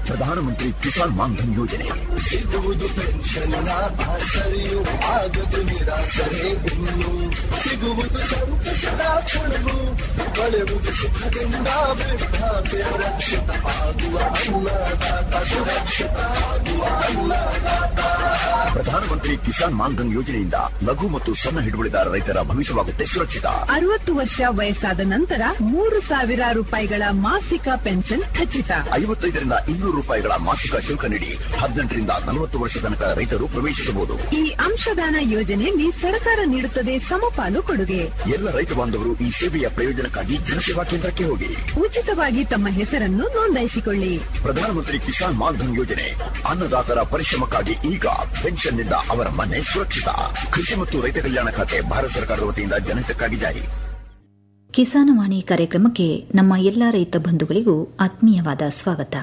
ಪ್ರಧಾನಮಂತ್ರಿ ಕಿಸಾನ್ ಮಾನ್ಧನ್ ಯೋಜನೆ ಸಿಗುವುದು ಪೆನ್ಷನ್ನ ಆಸರೆಯು ಆಗದು ನಿರಾಸರೆ ಇನ್ನು ಸಿಗುವುದು ಸಂತಸದ ಕ್ಷಣವು ಕಳೆಯುವುದು ಸುಖದಿಂದ ವೃದ್ಧಾಪ್ಯ ರಕ್ಷಿತ ಆಗುವ ಅನ್ನದಾತ ಸುರಕ್ಷಿತ ಆಗುವ ಅನ್ನದಾತ ಪ್ರಧಾನಮಂತ್ರಿ ಕಿಸಾನ್ ಮಾನ್ಧನ್ ಯೋಜನೆಯಿಂದ ಲಘು ಮತ್ತು ಸಣ್ಣ ಹಿಡುವಳಿದಾರ ರೈತರ ಭವಿಷ್ಯವಾಗುತ್ತೆ ಸುರಕ್ಷಿತ ಅರವತ್ತು ವರ್ಷ ವಯಸ್ಸಾದ ನಂತರ ಮೂರು ಸಾವಿರ ರೂಪಾಯಿಗಳ ಮಾಸಿಕ ಪೆನ್ಷನ್ ಖಚಿತ ಐವತ್ತೈದರಿಂದ ಇನ್ನೂರು ರೂಪಾಯಿಗಳ ಮಾಸಿಕ ಶುಲ್ಕ ನೀಡಿ ಹದಿನೆಂಟರಿಂದ ನಲವತ್ತು ವರ್ಷ ತನಕ ರೈತರು ಪ್ರವೇಶಿಸಬಹುದು ಈ ಅಂಶದಾನ ಯೋಜನೆಯಲ್ಲಿ ಸರ್ಕಾರ ನೀಡುತ್ತದೆ ಸಮಪಾಲು ಕೊಡುಗೆ ಎಲ್ಲ ರೈತ ಬಾಂಧವರು ಈ ಸೇವೆಯ ಪ್ರಯೋಜನಕ್ಕಾಗಿ ಜನಸೇವಾ ಕೇಂದ್ರಕ್ಕೆ ಹೋಗಿ ಉಚಿತವಾಗಿ ತಮ್ಮ ಹೆಸರನ್ನು ನೋಂದಾಯಿಸಿಕೊಳ್ಳಿ ಪ್ರಧಾನಮಂತ್ರಿ ಕಿಸಾನ್ ಮಾನ್ಧನ್ ಯೋಜನೆ ಅನ್ನದಾತರ ಪರಿಶ್ರಮಕ್ಕಾಗಿ ಈಗ ಪೆನ್ಷನ್ನಿಂದ ಅವರ ಮನೆ ಸುರಕ್ಷಿತ ಕೃಷಿ ಮತ್ತು ರೈತ ಕಲ್ಯಾಣ ಖಾತೆ ಭಾರತ ಸರ್ಕಾರದ ವತಿಯಿಂದ ಜನಹಿತಕ್ಕಾಗಿ ಜಾರಿ ಕಿಸಾನವಾಣಿ ಕಾರ್ಯಕ್ರಮಕ್ಕೆ ನಮ್ಮ ಎಲ್ಲ ರೈತ ಬಂಧುಗಳಿಗೂ ಆತ್ಮೀಯವಾದ ಸ್ವಾಗತ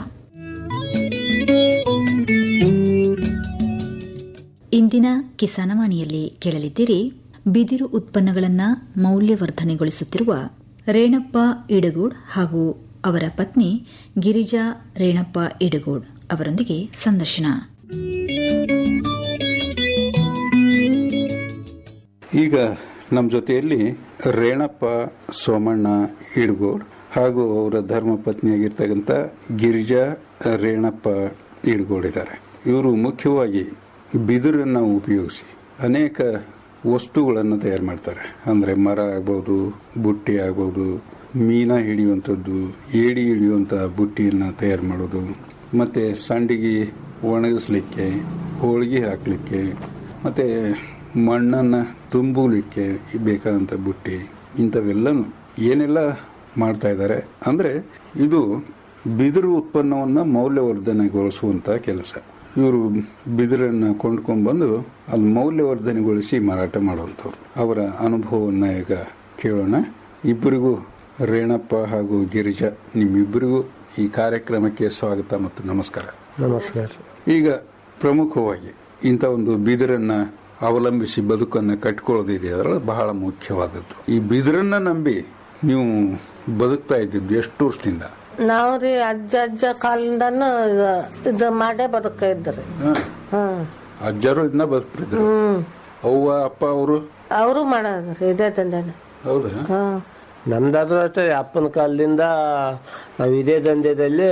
ಇಂದಿನ ಕಿಸಾನವಾಣಿಯಲ್ಲಿ ಕೇಳಲಿದ್ದೀರಿ ಬಿದಿರು ಉತ್ಪನ್ನಗಳನ್ನು ಮೌಲ್ಯವರ್ಧನೆಗೊಳಿಸುತ್ತಿರುವ ರೇಣಪ್ಪ ಇಡಗೂಡ್ ಹಾಗೂ ಅವರ ಪತ್ನಿ ಗಿರಿಜಾ ರೇಣಪ್ಪ ಇಡಗೂಡ್ ಅವರೊಂದಿಗೆ ಸಂದರ್ಶನ ಈಗ ನಮ್ಮ ಜೊತೆಯಲ್ಲಿ ರೇಣಪ್ಪ ಸೋಮಣ್ಣ ಇಡ್ಗೋಡ್ ಹಾಗೂ ಅವರ ಧರ್ಮ ಪತ್ನಿಯಾಗಿರ್ತಕ್ಕಂಥ ಗಿರಿಜಾ ರೇಣಪ್ಪ ಇಡ್ಗೋಡ್ ಇದ್ದಾರೆ ಇವರು ಮುಖ್ಯವಾಗಿ ಬಿದಿರನ್ನು ಉಪಯೋಗಿಸಿ ಅನೇಕ ವಸ್ತುಗಳನ್ನು ತಯಾರು ಮಾಡ್ತಾರೆ ಅಂದರೆ ಮರ ಆಗ್ಬೋದು ಬುಟ್ಟಿ ಆಗ್ಬೋದು ಮೀನ ಹಿಡಿಯುವಂಥದ್ದು ಏಡಿ ಹಿಡಿಯುವಂಥ ಬುಟ್ಟಿಯನ್ನು ತಯಾರು ಮಾಡೋದು ಮತ್ತು ಸಂಡಿಗೆ ಒಣಗಿಸ್ಲಿಕ್ಕೆ ಹೋಳಿಗೆ ಹಾಕಲಿಕ್ಕೆ ಮತ್ತು ಮಣ್ಣನ್ನು ತುಂಬಲಿಕ್ಕೆ ಬೇಕಾದಂಥ ಬುಟ್ಟಿ ಇಂಥವೆಲ್ಲನೂ ಏನೆಲ್ಲ ಮಾಡ್ತಾ ಇದ್ದಾರೆ ಅಂದರೆ ಇದು ಬಿದಿರು ಉತ್ಪನ್ನವನ್ನು ಮೌಲ್ಯವರ್ಧನೆಗೊಳಿಸುವಂಥ ಕೆಲಸ ಇವರು ಬಿದಿರನ್ನು ಕೊಂಡ್ಕೊಂಡ್ಬಂದು ಅಲ್ಲಿ ಮೌಲ್ಯವರ್ಧನೆಗೊಳಿಸಿ ಮಾರಾಟ ಮಾಡುವಂಥವ್ರು ಅವರ ಅನುಭವವನ್ನು ಈಗ ಕೇಳೋಣ ಇಬ್ಬರಿಗೂ ರೇಣಪ್ಪ ಹಾಗೂ ಗಿರಿಜಾ ನಿಮ್ಮಿಬ್ಬರಿಗೂ ಈ ಕಾರ್ಯಕ್ರಮಕ್ಕೆ ಸ್ವಾಗತ ಮತ್ತು ನಮಸ್ಕಾರ ನಮಸ್ಕಾರ ಈಗ ಪ್ರಮುಖವಾಗಿ ಇಂಥ ಒಂದು ಬಿದಿರನ್ನ ಅವಲಂಬಿಸಿ ಬದುಕನ್ನು ಕಟ್ಕೊಳ್ಳೋದಿದೆಯಲ್ಲ ಬಹಳ ಮುಖ್ಯವಾದದ್ದು ಈ ಬಿದಿರನ್ನ ನಂಬಿ ನೀವು ಬದುಕ್ತಾ ಇದ್ದಿದ್ದು ಎಷ್ಟು ವರ್ಷದಿಂದ ನಾವ್ರಿ ಅಜ್ಜ ಅಜ್ಜ ಕಾಲದಿಂದನು ಇದು ಮಾಡೇ ಬದುಕ ಇದ್ರಿ ಹ? ಹ್ಮ್ ಅಜ್ಜರು ಇದನ್ನ ಬದುಕ್ತಿದ್ರು ಹ್ಮ್ ಅವ್ವ ಅಪ್ಪ ಅವರು ಅವರು ಮಾಡೋದ್ರಿ ಇದೇ ದಂಧೆನೆ ಹೌದಾ ಹ್ಮ್ ನಮ್ದಾದ್ರೂ ಅಷ್ಟೇ ಅಪ್ಪನ ಕಾಲದಿಂದ ನಾವು ಇದೇ ದಂಧೆದಲ್ಲಿ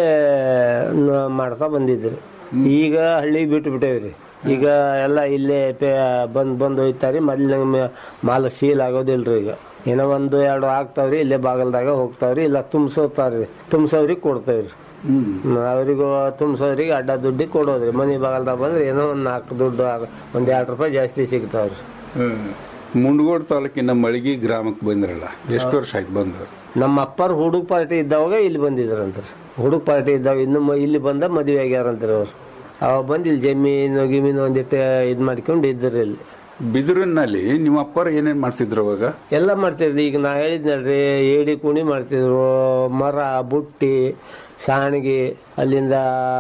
ನ- ಮಾಡ್ತಾ ಬಂದಿದ್ವಿ ಈಗ ಹಳ್ಳಿ ಬಿಟ್ಟು ಬಿಟ್ಟೇವ್ರಿ ಈಗ ಎಲ್ಲ ಇಲ್ಲೇ ಪೇ ಬಂದ್ ಬಂದ್ ಹೋಯ್ತಾರಿ ಮೊದ್ಲಿನ ಮಾಲ್ ಸೀಲ್ ಆಗೋದಿಲ್ರಿ ಈಗ ಏನೋ ಒಂದು ಎರಡು ಆಗ್ತಾವ್ರಿ ಇಲ್ಲೇ ಬಾಗಲ್ದಾಗ ಹೋಗ್ತಾವ್ರಿ ಇಲ್ಲ ತುಂಬಿಸೋತಾರ್ರಿ ತುಂಬಿಸೋರಿಗೆ ಕೊಡ್ತೇವ್ರಿ ಅವ್ರಿಗೂ ತುಂಬಿಸೋರಿಗೆ ಅಡ್ಡ ದುಡ್ಡಿ ಕೊಡೋದ್ರಿ ಮನಿ ಬಾಗಲ್ದಾಗ ಬಂದ್ರೆ ಏನೋ ಒಂದ್ ನಾಲ್ಕು ದುಡ್ಡು ಆಗ- ಒಂದ್ ಎರಡು ರೂಪಾಯಿ ಜಾಸ್ತಿ ಸಿಗ್ತಾವ್ರಿ ಮುಂಡಗೋಡ್ ತಾಲೂಕಿನ ಮಳಗಿ ಗ್ರಾಮಕ್ಕೆ ಬಂದ್ರಲ್ಲ ಎಷ್ಟು ವರ್ಷ ಆಯ್ತು ಬಂದು ನಮ್ಮ ಅಪ್ಪರ್ ಹುಡುಗ ಪಾರ್ಟಿ ಇದ್ದಾವಾಗ ಇಲ್ಲಿ ಬಂದಿದ್ರಂತ್ರಿ ಹುಡುಗ ಪಾರ್ಟಿ ಇದ್ದಾಗ ಇನ್ನು ಮ- ಇಲ್ಲಿ ಬಂದ ಮದುವೆ ಆಗ್ಯಾರಂತ್ರಿ ಅವ್ರು ಅವಾಗ ಬಂದು ಇಲ್ಲಿ ಜಮೀನು ಗಿಮೀನು ಒಂದಿಟ್ಟು ಇದು ಮಾಡ್ಕೊಂಡು ಇದ್ರಿ ಇಲ್ಲಿ ಬಿದಿರಿನಲ್ಲಿ ನಿಮ್ಮ ಅಪ್ಪರು ಏನೇನ್ ಮಾಡ್ತಿದ್ರು ಅವಾಗ ಎಲ್ಲ ಮಾಡ್ತಿದ್ರಿ ಈಗ ನಾ ಹೇಳಿದ್ನಲ್ರಿ ಏಡಿ ಕುಣಿ ಮಾಡ್ತಿದ್ರು ಮರ ಬುಟ್ಟಿ ಸಾಣಿಗೆ ಅಲ್ಲಿಂದ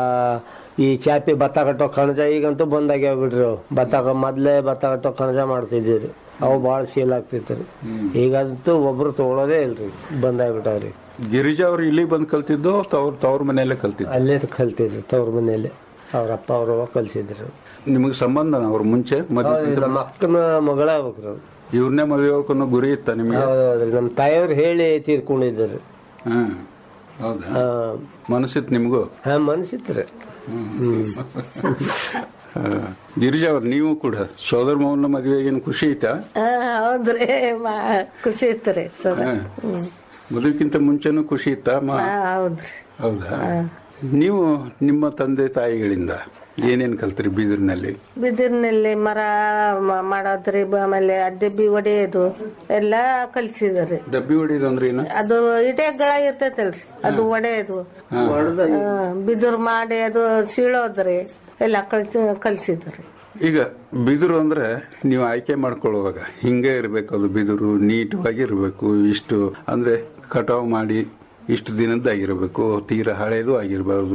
ಈ ಚಾಪಿ ಭತ್ತ ಕಟ್ಟೋ ಕಣಜ ಈಗಂತೂ ಬಂದಾಗ್ಯಾವ ಬಿಡ್ರಿ ಅವು ಭತ್ತ ಕ- ಮೊದ್ಲೇ ಭತ್ತ ಕಟ್ಟೋ ಕಣಜ ಮಾಡ್ತಿದ್ವಿ ಅವು ಭಾಳ ಸೇಲ್ ಆಗ್ತಿತ್ರಿ ಈಗಂತೂ ಒಬ್ರು ತಗೊಳೋದೇ ಇಲ್ರಿ ಬಂದಾಗ್ಬಿಟ್ಟವ್ರಿ ಗಿರಿಜಾ ಅವ್ರು ಇಲ್ಲಿ ಬಂದು ಕಲ್ತಿದ್ದು ತವ್ರ ತವ್ರ ಮನೆಯಲ್ಲೇ ಕಲ್ತಿದ್ದು ಅಲ್ಲೇ ಕಲ್ತಿದ್ರು ತವ್ರ ಮನೆಯಲ್ಲಿ ಅವ್ರ ಅಪ್ಪ ಅವ್ರವ್ವ ಕಲ್ಸಿದ್ರು ನಿಮಗೆ ಸಂಬಂಧ ಅವ್ರ ಮುಂಚೆ ಮದುವೆ ಹೌದ್ರಿ, ನಮ್ಮ ಅಕ್ಕನ ಮಗಳ ಆಗ್ಬೇಕ್ರಿ ಅವ್ರು. ಇವ್ರನ್ನೇ ಮದುವೆ ಹೋಗೋಕನ್ನೋ ಗುರಿ ಇತ್ತ ನಿಮಗೆ ಹೌದೌದ್ರಿ ನಮ್ಮ ತಾಯಿಯವ್ರು ಹೇಳಿ ತೀರ್ಕೊಂಡಿದ್ರು ಹಾ ಹೌದಾ ಹಾ ಮನಸ್ಸಿತ್ತು ನಿಮಗೂ ಹಾ ಮನ್ಸಿತ್ರಿ ಆ, ಗಿರಿಜಾ ಅವ್ರು ನೀವು ಕೂಡ ಸೋದರ ಮಾವನ ಮದುವೆಗೇನು ಖುಷಿ ಐತಾ ಆ, ಹೌದ್ರಿ ಮಾ- ಖುಷಿ ಇತ್ರಿ ಸದ ಹಾ. ಮದುವೆಕ್ಕಿಂತ ಮುಂಚೆನೂ ಖುಷಿ ಇತ್ತಾ ಮ- ಆ, ಹೌದ್ರಿ ಹೌದಾ ನೀವು ನಿಮ್ಮ ತಂದೆ ತಾಯಿಗಳಿಂದ ಏನೇನ್ ಕಲ್ತ್ರಿ ಬೀದರ್ನಲ್ಲಿ ಬಿದಿರಿನಲ್ಲಿ ಮರ ಮ- ಮಾಡೋದ್ರಿ ಬ- ಆಮೇಲೆ ಅಡ್ಡಬ್ಬಿ ಹೊಡೆಯೋದು ಎಲ್ಲ ಕಲ್ಸಿದ್ರಿ ಡಬ್ಬಿ ಹೊಡಿಯೋದು ಅಂದ್ರೆ ಏನು ಅದು ಇಟೆಗಳ ಇರ್ತೈತಲ್ರಿ ಅದು ಒಡೆಯೋದು ಬಿದಿರು ಮಾಡಿ ಅದು ಸೀಳೋದ್ರಿ ಎಲ್ಲ ಕಲ್ಸಿ ಕಲ್ಸಿದ್ರಿ ಈಗ ಬಿದಿರು ಅಂದ್ರೆ ನೀವು ಆಯ್ಕೆ ಮಾಡ್ಕೊಳ್ಳುವಾಗ ಹಿಂಗೆ ಇರಬೇಕು ಅದು ಬಿದಿರು ನೀಟವಾಗಿ ಇರಬೇಕು ಇಷ್ಟು ಅಂದ್ರೆ ಕಟಾವ್ ಮಾಡಿ ಇಷ್ಟು ದಿನದ್ದಾಗಿರ್ಬೇಕು ತೀರಾ ಹಳೇದು ಆಗಿರಬಾರ್ದು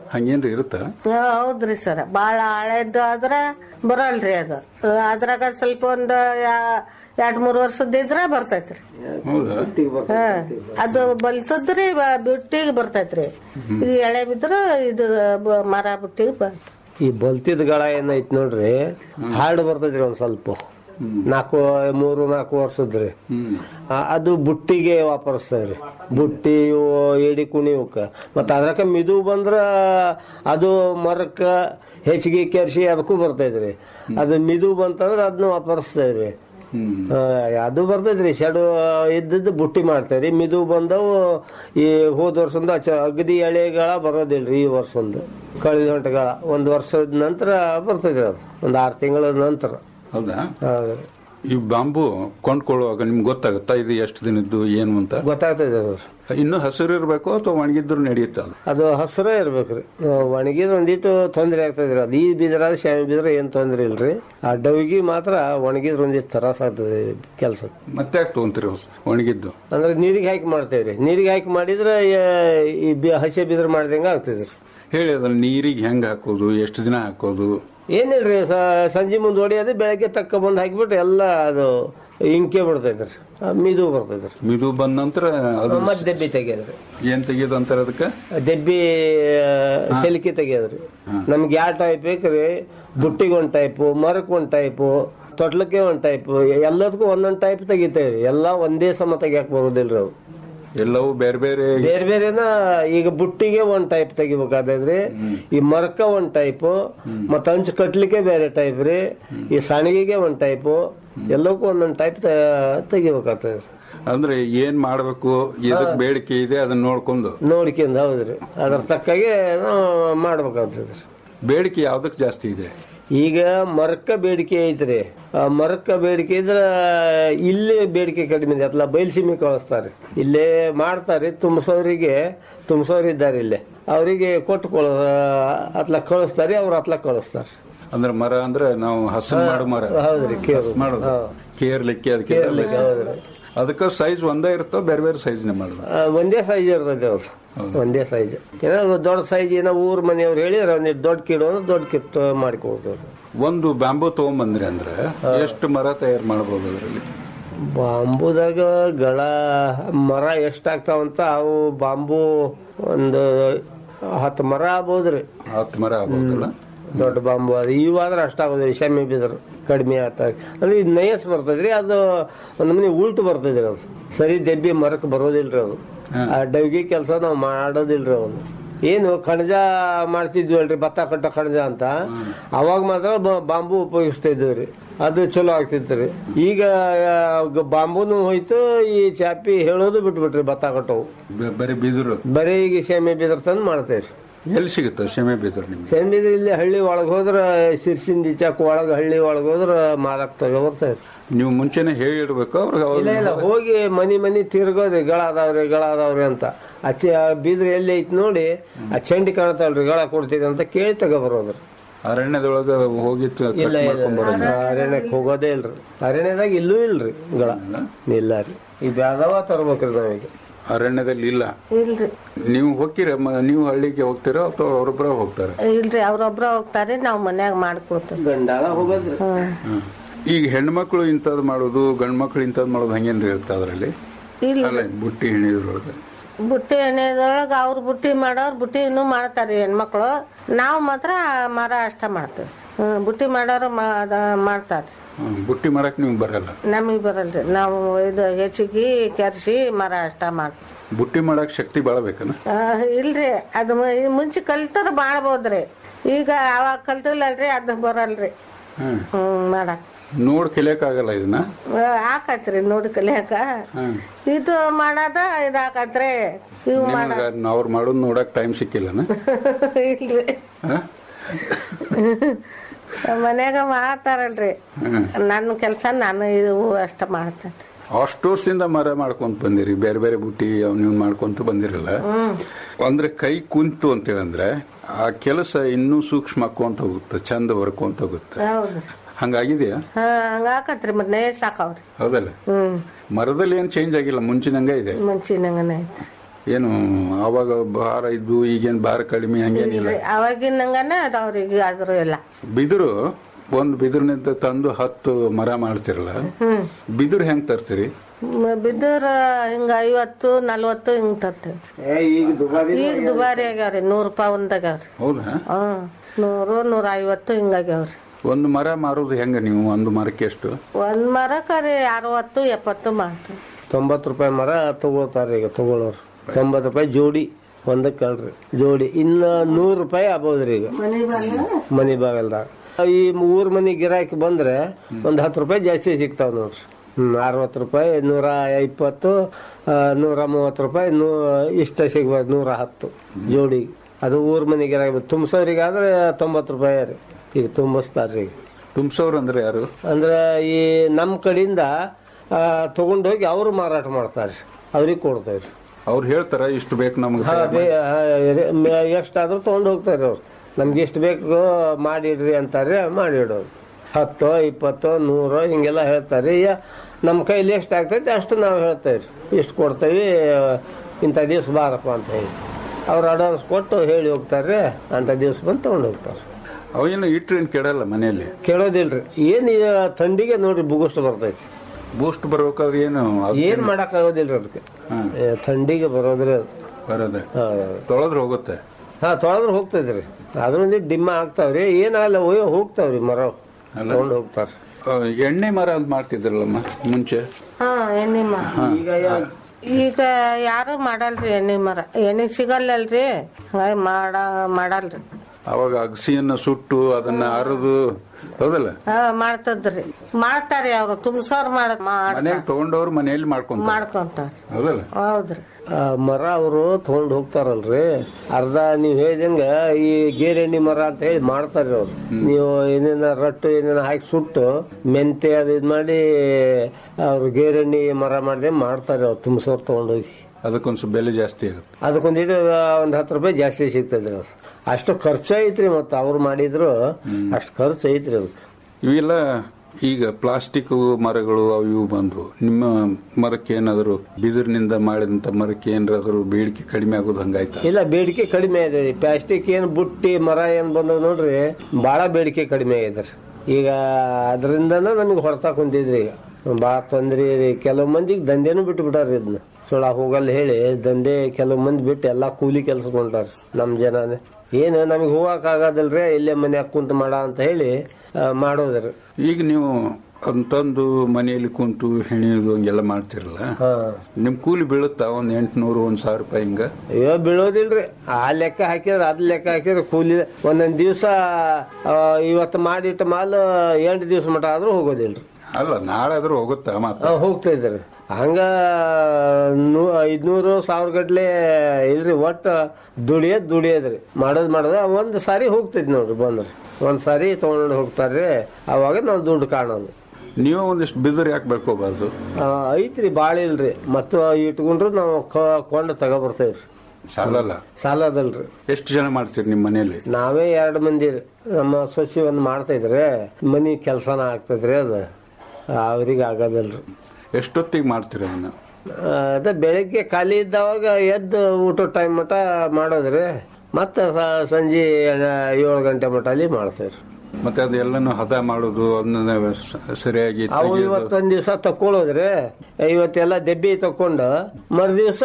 ಹಂಗೇನ್ರಿ ಇರುತ್ತ ಆ, ಹೌದ್ರಿ ಸರ್ ಬಾಳ ಹಳೆದ್ದು ಆದ್ರ ಬರಲ್ರಿ ಅದು ಅದ್ರಾಗ ಸ್ವಲ್ಪ ಒಂದು ಎರಡ್ ಮೂರ್ ವರ್ಷದ ಇದ್ರ ಬರ್ತೈತ್ರಿ ಹೌದಾ ಹಾ ಅದು ಬಲ್ತದ್ರಿ ಬ- ಬುಟ್ಟಿಗೆ ಬರ್ತೈತ್ರಿ ಇದು ಎಳೆ ಬಿದ್ರ ಇದು ಬ- ಮರ ಬುಟ್ಟಿಗೆ ಬರ್ತೈತಿ ಈ ಬಲ್ತಿದ ಗಳ ಏನೈತ್ ನೋಡ್ರಿ ಹಾರ್ಡ್ ಬರ್ತೈತ್ರಿ ಒಂದ್ ಸ್ವಲ್ಪ ನಾಲ್ಕು ಮೂರು ನಾಲ್ಕು ವರ್ಷದ್ರಿ ಆ, ಅದು ಬುಟ್ಟಿಗೆ ವಾಪರಿಸ್ತಾವ್ರಿ ಬುಟ್ಟಿ ಇವು ಏಡಿ ಕುಣಿ ಇವಕ್ಕ ಮತ್ತ ಅದ್ರಕ ಮಿದು ಬಂದ್ರ ಅದು ಮರಕ್ಕ ಹೆಚ್ಚಿಗೆ ಕೆರ್ಸಿ ಅದಕ್ಕೂ ಬರ್ತೈತ್ರಿ ಅದು ಮಿದು ಬಂತಂದ್ರ ಅದನ್ನ ವಾಪರಿಸ್ತೇವ್ರಿ ಆ, ಅದು ಬರ್ತೈತ್ರಿ ಶೆಡು ಇದ್ದದ್ದು ಬುಟ್ಟಿ ಮಾಡ್ತೇವ್ರಿ ಮಿದು ಬಂದವು ಈ ಹೋದ ವರ್ಷದಿಂದ ಅಚ- ಅಗದಿ ಎಳೆಗಳ ಬರೋದಿಲ್ರಿ ಈ ವರ್ಷಂದು ಕಳೆದ ಹೊಂಟಗಳ ಒಂದ್ ವರ್ಷದ ನಂತರ ಬರ್ತೈತ್ರಿ ಅದು ಒಂದ್ ಆರು ತಿಂಗಳ ನಂತರ ಹೌದಾ ಹೌದ್ರಿ. ಈ ಬಾಂಬು ಕೊಂಡ್ಕೊಳ್ಳುವಾಗ ನಿಮ್ಗೆ ಗೊತ್ತಾಗುತ್ತಾ ಇದು ಎಷ್ಟು ದಿನದ್ದು ಏನು ಅಂತ ಗೊತ್ತಾಗ್ತೈತೆ ಅದು ಇನ್ನು ಹಸಿರು ಇರಬೇಕು ಅಥವಾ ಒಣಗಿದ್ರು ನಡೆಯುತ್ತೆ ಅದು ಅದು ಹಸ್ರೇ ಇರ್ಬೇಕ್ರಿ ಆ, ಒಣಗಿದ್ರೆ ಒಂದಿಟ್ಟು ತೊಂದ್ರೆ ಆಗ್ತದ್ರಿ ಅದು ಈ ಬಿದ್ರ ಶಾಮಿ ಬಿದ್ರ ಏನ್ ತೊಂದ್ರೆ ಇಲ್ರಿ ಆ ಡವಿಗಿ ಮಾತ್ರ ಒಣಗಿದ್ರೆ ಒಂದಿಷ್ಟು ತರಾಸ ಆಗ್ತದೆ ಕೆಲಸ ಮತ್ತೆ ಯಾಕೆ ತಗೊಂತೀರಿ ಹೊಸ ಒಣಗಿದ್ದು ಅಂದ್ರೆ ನೀರಿಗೆ ಹಾಕಿ ಮಾಡ್ತೇವ್ರಿ ನೀರಿಗೆ ಹಾಕಿ ಮಾಡಿದ್ರೆ ಆ, ಈ ಬಿ- ಹಸಿ ಬಿದ್ರ ಮಾಡಿದಂಗ ಆಗ್ತದ್ರಿ ಹೇಳಿ ಅದನ್ನ ನೀರಿಗೆ ಹೆಂಗ್ ಹಾಕೋದು ಎಷ್ಟು ದಿನ ಹಾಕೋದು ಏನಿಲ್ರಿ ಸ- ಸಂಜೆ ಮುಂದೆ ಹೊಡಿಯೋದು ಬೆಳಗ್ಗೆ ತಕ್ಕ ಬಂದು ಹಾಕಿಬಿಟ್ರೆ ಎಲ್ಲ ಅದು ಇಂಕೆ ಬಿಡ್ತೈತ್ರಿ ಆ, ಮಿದು ಬರ್ತೈತ್ರಿ ಮಿದು ಬಂದ ನಂತರ ಅದು ಮತ್ತೆ ದೆಬ್ಬಿ ತೆಗಿಯೋದ್ರಿ ಏನ್ ತೆಗಿಯೋದು ಅಂತಾರೆ ಅದಕ್ಕೆ ದೆಬ್ಬಿ ಸೆಲಿಕೆ ತೆಗಿಯೋದ್ರಿ ನಮ್ಗೆ ಯಾವ ಟೈಪ್ ಬೇಕ್ರಿ ಬುಟ್ಟಿಗೆ ಒಂದ್ ಟೈಪು ಮರಕ್ ಒಂದ್ ಟೈಪು ತೊಟ್ಲಕ್ಕೆ ಒಂದ್ ಟೈಪ್ ಎಲ್ಲದಕ್ಕೂ ಒಂದೊಂದ್ ಟೈಪ್ ತೆಗಿತೇವ್ರಿ ಎಲ್ಲಾ ಒಂದೇ ಸಮ ತೆಗಿಯಕ್ ಬರೋದಿಲ್ರಿ ಅವು ಎಲ್ಲವೂ ಬೇರೆ ಬೇರೆ ಬೇರೆ ಬೇರೆನ ಈಗ ಬುಟ್ಟಿಗೆ ಒಂದ್ ಟೈಪ್ ತೆಗಿಬೇಕಾದ್ರೆ ಈ ಮರಕ ಒಂದ್ ಟೈಪ್ ಮತ್ತ ಅಂಚು ಕಟ್ಲಿಕ್ಕೆ ಬೇರೆ ಟೈಪ್ ರೀ ಈ ಸಣಿಗೆಗೆ ಒಂದ್ ಟೈಪ್ ಎಲ್ಲಕ್ಕೂ ಒಂದೊಂದ್ ಟೈಪ್ ತೆಗಿಬೇಕಾಗ್ತದೆ ಅಂದ್ರೆ ಏನ್ ಮಾಡ್ಬೇಕು ಎದಕ್ ಬೇಡಿಕೆ ಇದೆ ಅದನ್ನ ನೋಡ್ಕೊಂಡು ನೋಡ್ಕೊಂಡ್ ಹೌದ್ರಿ ಅದ್ರ ತಕ್ಕಾಗೆ ನಾವು ಮಾಡ್ಬೇಕಾಗ್ತದ್ರಿ ಬೇಡಿಕೆ ಯಾವ್ದಕ್ ಜಾಸ್ತಿ ಇದೆ ಈಗ ಮರಕ್ಕ ಬೇಡಿಕೆ ಐತ್ರಿ ಆ ಮರಕ್ಕ ಬೇಡಿಕೆ ಇದ್ರ ಇಲ್ಲಿ ಬೇಡಿಕೆ ಕಡಿಮೆ ಇದೆ ಅತ್ಲ ಬಯಲ್ಸೀಮೆ ಕಳಿಸ್ತಾರೆ ಇಲ್ಲೇ ಮಾಡ್ತಾರೆ ತುಂಬಸೋರಿಗೆ ತುಂಬಸೋರು ಇದ್ದಾರೆ ಇಲ್ಲೇ ಅವರಿಗೆ ಕೊಟ್ಟು ಅತ್ಲ ಕಳಿಸ್ತಾರೆ ಅವ್ರು ಅತ್ಲ ಕಳಿಸ್ತಾರೆ ಅಂದ್ರೆ ಮರ ಅಂದ್ರೆ ನಾವು ಹಸನ್ ಮಾಡೋ ಮರ ಹೌದ್ರಿ ಕೇರು ಹಸನ್ ಮಾಡೋದು ಕೇರ್ಲಿಕ್ಕೆ ಅದಕ್ಕೆ ಹೌದ್ರಿ ಅದಕ್ಕೆ ಸೈಜ್ ಒಂದೇ ಇರ್ತೋ ಬೇರೆ ಬೇರೆ ಸೈಜ್ನೇ ಮಾಡೋದು ಆ, ಒಂದೇ ಸೈಜ್ ಇರ್ತೈತೆ ಅದು ಒಂದೇ ಸೈಜ್ ಏನೋ ದೊಡ್ಡ ಸೈಜ್ ಏನೋ ಊರ್ ಮನೆಯವ್ರು ಹೇಳಿದ್ರೆ ಒಂದಿಟ್ಟು ದೊಡ್ಡ ಕಿಡು ಅಂದ್ರೆ ದೊಡ್ಡ ಕಿತ್ತು ಮಾಡಿಕೊಡ್ತಾರೆ ಒಂದು ಬ್ಯಾಂಬೂ ತಗೊಂಬಂದ್ರಿ ಅಂದ್ರೆ ಎಷ್ಟು ಮರ ತಯಾರು ಮಾಡಬಹುದು ಅದರಲ್ಲಿ ಬಾಂಬುದಾಗ ಗಳ ಮರ ಎಷ್ಟಾಗ್ತಾವಂತ ಅವು ಬಾಂಬು ಒಂದು ಹತ್ತು ಮರ ಆಗ್ಬೋದ್ರಿ ಹತ್ತು ಮರ ಆಗ್ಬೋದಲ್ಲ ದೊಡ್ಡ ಬಾಂಬು ಅದು ಇವಾದ್ರೆ ಅಷ್ಟಾಗೋದ್ರಿ ಶಮಿ ಬಿದ್ರು ಕಡಿಮೆ ಆಗ್ತದೆ ಅಂದ್ರೆ ಇದು ನಯಸ್ ಬರ್ತದ್ರಿ ಅದು ಒಂದು ಮನೆ ಉಲ್ಟು ಬರ್ತದ್ರಿ ಅದು ಸರಿ ದೆಬ್ಬಿ ಮರಕ್ಕೆ ಬರೋದಿಲ್ರಿ ಅದು ಆ ಡವ್ಗಿ ಕೆಲಸ ನಾವು ಮಾಡೋದಿಲ್ರಿ ಅವನು ಏನು ಕಣಜ ಮಾಡ್ತಿದ್ವಿ ಅಲ್ರಿ ಭತ್ತ ಕಟ್ಟೋ ಕಣಜ ಅಂತ ಅವಾಗ ಮಾತ್ರ ಬ- ಬಾಂಬು ಉಪಯೋಗಿಸ್ತಾ ಇದ್ವಿ ಅದು ಚಲೋ ಆಗ್ತಿತ್ರಿ ಈಗ ಆ, ಬಾಂಬುನು ಹೋಯ್ತು ಈ ಚಾಪಿ ಹೇಳೋದು ಬಿಟ್ಬಿಟ್ರಿ ಭತ್ತ ಕಟ್ಟೋವು ಬ- ಬರೀ ಬಿದಿರು ಬರೀ ಈಗ ಶಮಿ ಬಿದ್ರ ತಂದು ಮಾಡ್ತೇವ್ರಿ ಎಲ್ಲಿ ಸಿಗುತ್ತೆ ಶಮೆ ಬಿದಿರು ನಿಮ್ಗೆ ಚಂದಿದ ಇಲ್ಲಿ ಹಳ್ಳಿ ಒಳಗೆ ಹೋದ್ರ ಸಿರ್ಸಿಂದ ಈಚಾಕ್ ಒಳಗ ಹಳ್ಳಿ ಒಳಗೆ ಹೋದ್ರ ಮಾರಕ್ ತಗೋಬರ್ತಾರೆ ನೀವು ಮುಂಚೆನೆ ಹೇಳಿ ಇಡ್ಬೇಕು ಅವ್ರಿಗೆ ಇಲ್ಲ ಇಲ್ಲ ಅವ್ರು ಹೋಗಿ ಮನಿ ಮನಿ ತಿರ್ಗೋದ್ರಿ ಗಳ ಅದಾವ್ರಿ ಗಳ ಅದಾವ್ರಿ ಅಂತ ಅಚ್ಚಿ ಆ ಬೀದ್ರ ಎಲ್ಲಿ ಐತಿ ನೋಡಿ ಆ ಚಂಡಿ ಕಾಣ್ತಾವಲ್ರಿ ಗಳ ಕೊಡ್ತೀವಿ ಅಂತ ಕೇಳಿ ತಗೋಬರೋದ್ರಿ ಅರಣ್ಯದೊಳಗ ಹೋಗಿ ತ- cut ಇಲ್ಲ ಮಾಡ್ಕೊಂಡ್ ಬರೋದು. ಇಲ್ಲ ಅರಣ್ಯಕ್ಕೆ ಹೋಗೋದೇ ಇಲ್ರಿ ಅರಣ್ಯದಾಗ ಇಲ್ಲೂ ಇಲ್ರಿ ಗಳ ಇಲ್ಲ ರೀ ಈ ಬ್ಯಾದವ ತರ್ಬೇಕ್ರಿ ನಾವೀಗ ಅರಣ್ಯದಲ್ಲಿ ಇಲ್ಲ ಇಲ್ರಿ ನೀವು ಹೋಗ್ತೀರ ಮ- ನೀವು ಹಳ್ಳಿಗೆ ಹೋಗ್ತೀರಾ ಅಥವಾ ಅವರೊಬ್ಬರ ಹೋಗ್ತಾರೆ ಇಲ್ರಿ ಅವ್ರೊಬ್ರ ಹೋಗ್ತಾರೆ ನಾವ್ ಮನ್ಯಾಗ ಮಾಡ್ಕೊಡ್ತೇವೆ ಗಂಡಾಳ ಹೋಗೋದ್ರಿ ಈಗ ಹೆಣ್ಮಕ್ಳು ಇಂಥದ್ದು ಮಾಡೋದು ಗಂಡ್ ಮಕ್ಳು ಇಂಥದ್ದು ಮಾಡೋದು ಹಂಗೇನ್ರಿ ಇರುತ್ತೆ ಅದರಲ್ಲಿ ಇಲ್ಲ ಅಲ್ಲ ಬುಟ್ಟಿ ಹೆಣಿದ್ರೊಳಗೆ ಬುಟ್ಟಿ ಎಣ್ಣೆದೊಳಗ ಅವ್ರ ಬುಟ್ಟಿ ಮಾಡೋರ್ ಬುಟ್ಟಿ ಇನ್ನೂ ಮಾಡ್ತಾರಿ ಹೆಣ್ಮಕ್ಳು ನಾವು ಮಾತ್ರ ಮರ ಅಷ್ಟ ಮಾಡ್ತೇವೆ ಹ್ಮ್ ಬುಟ್ಟಿ ಮಾಡೋರು ಮಾಡ್ತಾರ್ರಿ ಹ್ಮ್, ಬುಟ್ಟಿ ಮಾಡಕ್ ನೀವು ಬರಲ್ಲ ನಮಗ್ ಬರಲ್ರಿ ನಾವು ಇದು ಹೆಚ್ಚಿಗೆ ಕೆರ್ಸಿ ಮರ ಅಷ್ಟ ಮಾಡ್ತೀವಿ ಬುಟ್ಟಿ ಮಾಡಕ್ ಶಕ್ತಿ ಬಾಳ ಬೇಕನ ಆ, ಇಲ್ರಿ ಅದು ಮ- ಈ ಮುಂಚೆ ಕಲ್ತರ ಮಾಡ್ಬೋದ್ರಿ ಈಗ ಅವಾಗ ಕಲ್ತಿಲ್ಲಲ್ರಿ ಅದ್ ಬರಲ್ರಿ ಹ್ಮ್ ಹ್ಮ್ ಮಾಡಕ್ ನೋಡ್ ಕಲಿಯಕ್ ಆಗಲ್ಲ ಇದನ್ನ ಹಾಕತ್ರಿ ನೋಡಿ ಕಲಿಯಾಕ ಹ್ಮ್. ಇದು ಮಾಡದ ಇದು ಹಾಕತ್ರಿ ಇವು ಮಾಡ ನಿಮ್ಗ ಅವ್ರು ಮಾಡೋದ್ ನೋಡಕ್ ಟೈಮ್ ಸಿಕ್ಕಿಲ್ಲನ ಇಲ್ರಿ ಹ? ಮನ್ಯಾಗ ಮಾಡ್ತಾರಲ್ರಿ ಹ್ಮ್. ನನ್ನ ಕೆಲ್ಸ ನಾನು ಇದು ಅಷ್ಟ ಮಾಡ್ತೇನ್ರಿ ಅಷ್ಟು ವರ್ಷದಿಂದ ಮರ ಮಾಡ್ಕೊಂತ ಬಂದಿರಿ ಬೇರೆ ಬೇರೆ ಬುಟ್ಟಿ ಅವ್ ನೀವು ಮಾಡ್ಕೊಂತ ಬಂದಿರಲ್ಲ ಅಂದ್ರೆ ಕೈ ಕುಂತು ಅಂತೇಳಂದ್ರೆ ಆ ಕೆಲಸ ಇನ್ನೂ ಸೂಕ್ಷ್ಮ ಆಕ್ಕೊಂತ ಹೋಗುತ್ತೆ ಚಂದ ಹೊರ್ಕೊಂತ ಹೋಗುತ್ತೆ ಹೌದ್ರಿ ಹಂಗಾಗಿದೆಯಾ ಹಾ ಹಂಗ ಹಾಕತ್ರಿ ಮತ್ತೆ ನೇ ಸಾಕವ್ರಿ ಹೌದಲ್ಲ ಹ್ಮ್ ಮರದಲ್ಲಿ ಏನ್ ಚೇಂಜ್ ಆಗಿಲ್ಲ ಮುಂಚಿನಂಗ ಇದೆ ಮುಂಚಿನಂಗನ ಐತಿ ಏನು ಆವಾಗ ಭಾರ ಇದ್ದು ಈಗೇನ್ ಭಾರ ಕಡಿಮೆ ಹಂಗೇನಿಲ್ಲ ಅವಾಗಿನಂಗನ ಅದಾವ್ರಿ ಈಗ ಆದ್ರೂ ಎಲ್ಲ ಬಿದಿರು ಒಂದು ಬಿದಿರಿನಿಂದ ತಂದು ಹತ್ತು ಮರ ಮಾಡ್ತಿರಲ್ಲ ಬಿದಿರು ಹೆಂಗ್ ತರ್ತೀರಿ ಮ- ಬಿದ್ದರ ಹಿಂಗ ಐವತ್ತು ನಲ್ವತ್ತು ಹಿಂಗ್ ತರ್ತೇವ್ರಿ ಈಗ ದುಬಾರಿ ಈಗ ದುಬಾರಿ ಆಗ್ಯಾವ್ರಿ ನೂರ್ ರೂಪಾಯಿ ಒಂದಾಗ್ಯಾವ್ರಿ ಹೌದಾ ಹ್ಮ್ ನೂರು ನೂರ ಐವತ್ತು ಹಿಂಗಾಗ್ಯಾವ್ರಿ ಒಂದು ಮರ ಮಾರೋದು ಹೆಂಗ ನೀವು ಒಂದು ಮರಕ್ಕೆ ಎಷ್ಟು ಒಂದ್ ಮರಕರಿ ಅರವತ್ತು ಎಪ್ಪತ್ತು ಮಾಡ್ತೀವಿ ತೊಂಬತ್ತು ರೂಪಾಯಿ ಮರ ತಗೋತಾರ ಈಗ ತಗೊಳ್ಳೋರು ತೊಂಬತ್ತು ರೂಪಾಯಿ ಜೋಡಿ ಒಂದಕ್ಕೆ ಅಲ್ರಿ ಜೋಡಿ ಇನ್ನ ನೂರು ರೂಪಾಯಿ ಆಗ್ಬೋದ್ರಿ ಈಗ ಮನಿ ಬಾಗಲ್ದಾಗ ಈ ಊರ್ ಮನಿ ಗಿರಾಕಿ ಬಂದ್ರೆ ಒಂದ್ ಹತ್ತು ರೂಪಾಯಿ ಜಾಸ್ತಿ ಸಿಗ್ತಾವ ನೋಡ್ರಿ ಹ್ಮ್ ಅರವತ್ತು ರೂಪಾಯಿ ನೂರ ಇಪ್ಪತ್ತು ಆ, ನೂರ ಮೂವತ್ತು ರೂಪಾಯಿ ನೂ ಇಷ್ಟ ಸಿಗ್ಬೋದು ನೂರ ಹತ್ತು ಜೋಡಿ ಅದು ಊರ್ ಮನಿ ಗಿರಾಕಿ ತುಂಬಿಸೋರಿಗಾದ್ರೆ ತೊಂಬತ್ತು ರೂಪಾಯಿ ರೀ ಈಗ ತುಂಬಿಸ್ತಾರ್ರಿ ಈಗ ತುಂಬಿಸೋರು ಅಂದ್ರೆ ಯಾರು ಅಂದ್ರೆ ಈ ನಮ್ಮ ಕಡೆಯಿಂದ ಆ, ತಗೊಂಡೋಗಿ ಅವರು ಮಾರಾಟ ಮಾಡ್ತಾರೆ ಅವ್ರಿಗೆ ಕೊಡ್ತಾರೆ ಅವ್ರು ಹೇಳ್ತಾರ ಇಷ್ಟು ಬೇಕು ನಮ್ಗೆ ಎಷ್ಟಾದ್ರೂ ತಗೊಂಡು ಹೋಗ್ತಾರೆ ಅವ್ರು ನಮ್ಗೆ ಎಷ್ಟು ಬೇಕು ಮಾಡಿಡ್ರಿ ಅಂತಾರೆ ಮಾಡಿಡೋರು ಹತ್ತು ಇಪ್ಪತ್ತು ನೂರು ಹಿಂಗೆಲ್ಲ ಹೇಳ್ತಾರೆ ಈಗ ನಮ್ಮ ಕೈಲಿ ಎಷ್ಟು ಆಗ್ತೈತೆ ಅಷ್ಟು ನಾವು ಹೇಳ್ತೇವೆ ಇಷ್ಟು ಕೊಡ್ತೇವೆ ಇಂಥ ದಿವ್ಸ ಬಾರಪ್ಪ ಅಂತ ಹೇಳಿ ಅವ್ರು ಅಡ್ವಾನ್ಸ್ ಕೊಟ್ಟು ಹೇಳಿ ಹೋಗ್ತಾರೆ ಅಂಥ ದಿವ್ಸ ಬಂದು ತಗೊಂಡು ಹೋಗ್ತಾರೆ ಅವೇನು ಇಟ್ರೇನು ಕೆಡಲ್ಲ ಮನೆಯಲ್ಲಿ ಕೇಳೋದಿಲ್ರಿ ಏನು ಈಗ ಥಂಡಿಗೆ ನೋಡ್ರಿ ಬುಗುಷ್ಟು ಬರ್ತೈತಿ ಬೂಸ್ಟ್ ಬರ್ಬೇಕಾದ್ರೆ ಏನು ಅದು ಏನ್ ಮಾಡಕ್ ಆಗೋದಿಲ್ರಿ ಅದಕ್ಕೆ ಹ್ಮ್. ಏ, ಥಂಡಿಗೆ ಬರೋದ್ರಿ ಅದು ಬರೋದೆ ಹಾ, ತೊಳೆದ್ರೆ ಹೋಗುತ್ತೆ ಹಾ ತೊಳೆದ್ರೆ ಹೋಗ್ತೈತ್ರಿ ಅದ್ರಿಂದ ಡಿಮ್ಮ ಆಗ್ತಾವ್ರಿ ಏನಾಗಲ್ಲ ಒಯ್ಯೋ ಹೋಗ್ತಾವ್ರಿ ಮರ ತಗೊಂಡ್ ಹೋಗ್ತಾರ ಆ, ಎಣ್ಣೆ ಮರ ಅಂತ ಮಾಡ್ತಿದ್ರಲ್ಲಮ್ಮ ಮುಂಚೆ ಹಾ ಎಣ್ಣೆ ಮರ ಈಗ ಈಗ ಯಾರು ಮಾಡಲ್ರಿ ಎಣ್ಣೆ ಮರ ಎಣ್ಣೆ ಸಿಗಲ್ಲಲ್ರಿ ಹಂಗಾಗಿ ಮಾಡ ಮಾಡಲ್ರಿ ಅವಾಗ ಅಗಸಿಯನ್ನ ಸುಟ್ಟು ಅದನ್ನ ಅರದು ಹೌದಲ್ಲ ಹಾ ಮಾಡ್ತದ್ರಿ ಮಾಡ್ತಾರಿ ಅವ್ರು ತುಂಬಿಸೋರ್ ಮಾಡ ಮನೆಗೆ ತಗೊಂಡವ್ರು ಮನೆಯಲ್ಲಿ ಮಾಡ್ಕೊಂತ ಮಾಡ್ಕೊಂತಾರ ಹೌದಲ್ಲ ಹೌದ್ರಿ ಆ, ಮರ ಅವರು ತಗೊಂಡ್ ಹೋಗ್ತಾರಲ್ರಿ ಅರ್ಧ ನೀವ್ ಹೇಳ್ದಂಗ ಈ ಗೇರೆಣ್ಣಿ ಮರ ಅಂತ ಹೇಳಿ ಮಾಡ್ತಾರ್ರಿ ಅವ್ರು ನೀವು ಏನೇನ ರಟ್ಟು ಏನೇನ ಹಾಕಿ ಸುಟ್ಟು ಮೆಂತೆ ಅದು ಇದ್ ಮಾಡಿ ಅವ್ರು ಗೇರೆಣ್ಣಿ ಮರ ಮಾಡಿದೆ ಮಾಡ್ತಾರೆ ಅವ್ರು ತುಂಬಿಸೋರ್ ತಗೊಂಡೋಗಿ ಅದಕ್ಕೊಂದ್ ಸ್ವಲ್ಪ ಬೆಲೆ ಜಾಸ್ತಿ ಆಗುತ್ತೆ ಅದಕ್ಕೊಂದು ಇಡು ಒಂದ್ ಹತ್ತು ರೂಪಾಯಿ ಜಾಸ್ತಿ ಸಿಗ್ತದೆ ಅದು ಅಷ್ಟು ಖರ್ಚು ಐತ್ರಿ ಮತ್ತೆ ಅವ್ರು ಮಾಡಿದ್ರು ಅಷ್ಟು ಖರ್ಚು ಐತ್ರಿ ಅದಕ್ಕೆ ಇವೆಲ್ಲ ಈಗ ಪ್ಲಾಸ್ಟಿಕ್ ಮರಗಳು ಅವು ಇವು ಬಂದ್ವು ನಿಮ್ಮ ಮರಕ್ಕೆ ಏನಾದ್ರು ಬಿದಿರಿನಿಂದ ಮಾಡಿದಂತ ಮರಕ್ಕೆ ಏನಾದ್ರು ಬೇಡಿಕೆ ಕಡಿಮೆ ಆಗೋದು ಹಂಗಾಯ್ತಾ ಇಲ್ಲ ಬೇಡಿಕೆ ಕಡಿಮೆ ಇದೆ ರೀ ಪ್ಲಾಸ್ಟಿಕ್ ಏನು ಬುಟ್ಟಿ ಮರ ಏನು ಬಂದವು ನೋಡ್ರಿ ಭಾಳ ಬೇಡಿಕೆ ಕಡಿಮೆ ಆಗಿದೆ ರೀ ಈಗ ಅದರಿಂದನ ನಮಗೆ ಹೊರತಾ ಕುಂತಿದ್ರಿ ಈಗ ಭಾಳ ತೊಂದ್ರೆ ರೀ ಕೆಲವು ಮಂದಿಗೆ ದಂಧೆನೂ ಬಿಟ್ಟು ಬಿಟ್ಟಾರ ಇದನ್ನ ಸುಳ ಹೋಗಲ್ಲ ಹೇಳಿ ದಂಧೆ ಕೆಲವು ಮಂದಿ ಬಿಟ್ಟು ಎಲ್ಲಾ ಕೂಲಿ ಕೆಲಸ ಕೊಂಟಾರ ನಮ್ಮ ಜನನೇ ಏನು ನಮಗೆ ಹೋಗಕ್ ಆಗೋದಿಲ್ರಿ ಇಲ್ಲೇ ಮನ್ಯಾಗ ಕುಂತ ಮಾಡ ಅಂತ ಹೇಳಿ ಆ, ಮಾಡೋದ್ರಿ ಈಗ ನೀವು ಅದನ್ನ ತಂದು ಮನೆಯಲ್ಲಿ ಕುಂತು ಹೆಣಿಯೋದು ಹಂಗೆಲ್ಲ ಮಾಡ್ತಿರಲ್ಲ ಹಾ ನಿಮ್ ಕೂಲಿ ಬೀಳುತ್ತಾ ಒಂದ್ ಎಂಟ್ನೂರು ಒಂದ್ ಸಾವಿರ ರೂಪಾಯಿ ಹಿಂಗ ಅಯ್ಯೋ ಬೀಳೋದಿಲ್ರಿ ಆ ಲೆಕ್ಕ ಹಾಕಿದ್ರೆ ಅದ್ ಲೆಕ್ಕ ಹಾಕಿದ್ರೆ ಕೂಲಿ ಒಂದೊಂದ್ ದಿವಸ ಇವತ್ತು ಮಾಡಿಟ್ಟ ಮಾಲ್ ಎಂಟು ದಿವಸ ಮಟ ಆದ್ರೂ ಹೋಗೋದಿಲ್ರಿ ಅಲ್ಲ ನಾಳೆ ಆದ್ರೂ ಹೋಗುತ್ತಾ ಮಾತ್ರ ಆ, ಹೋಗ್ತಾ ಇದ್ರಿ ಹಂಗ ನೂ ಐದ್ನೂರು ಸಾವಿರ ಗಟ್ಲೆ ಇಲ್ರಿ ಒಟ್ಟು ದುಡಿಯೋದ್ ದುಡಿಯೋದ್ರಿ ಮಾಡೋದ್ ಮಾಡೋದ ಒಂದ್ ಸಾರಿ ಹೋಗ್ತೈತಿ ನೋಡ್ರಿ ಬಂದ್ರಿ ಒಂದ್ ಸಾರಿ ತಗೊಂಡ್ ಹೋಗ್ತಾರ್ರಿ ಅವಾಗ ನಾವು ದುಡ್ಡು ಕಾಣೋದು ನೀವು ಒಂದಿಷ್ಟು ಬಿದಿರು ಯಾಕೆ ಬೆಳ್ಕೋಬಾರ್ದು ಆ, ಐತ್ರಿ ಬಾಳ ಇಲ್ರಿ ಮತ್ತು ಇಟ್ಕೊಂಡ್ರು ನಾವು ಕ- ಕೊಂಡು ತಗೊಬರ್ತೇವ್ರಿ ಸಾಲಲ್ಲ ಸಾಲದಲ್ರಿ ಎಷ್ಟು ಜನ ಮಾಡ್ತೀರಿ ನಿಮ್ಮ ಮನೆಯಲ್ಲಿ ನಾವೇ ಎರಡು ಮಂದಿ ರೀ. ನಮ್ಮ ಸೊಸಿ ಒಂದು ಮಾಡ್ತಾ ಇದ್ರೆ ಮನಿ ಕೆಲಸನ ಆಗ್ತದ್ರಿ ಅದು ಅವ್ರಿಗೆ ಆಗೋದಿಲ್ರಿ ಎಷ್ಟೊತ್ತಿಗೆ ಮಾಡ್ತೀರಿ ಅದನ್ನ ಆ, ಅದ ಬೆಳಿಗ್ಗೆ ಖಾಲಿ ಇದ್ದವಾಗ ಎದ್ದು ಊಟ ಟೈಮ್ ಮಟ ಮಾಡೋದ್ರಿ ಮತ್ತೆ ಸ- ಸಂಜೆ ಏಳು ಗಂಟೆ ಮಟ ಅಲ್ಲಿ ಮಾಡ್ತೇವ್ರಿ ಮತ್ತೆ ಅದೆಲ್ಲನೂ ಹದ ಮಾಡೋದು ಅದನ್ನ ಸ- ಸರಿಯಾಗಿ ಅವು ತೆಗೆಯೋದು. ಇವತ್ತೊಂದ್ ದಿವಸ ತಕ್ಕೊಳ್ಳೋದ್ರಿ ಇವತ್ತೆಲ್ಲ ದೆಬ್ಬಿ ತಕೊಂಡು ಮರು ದಿವಸ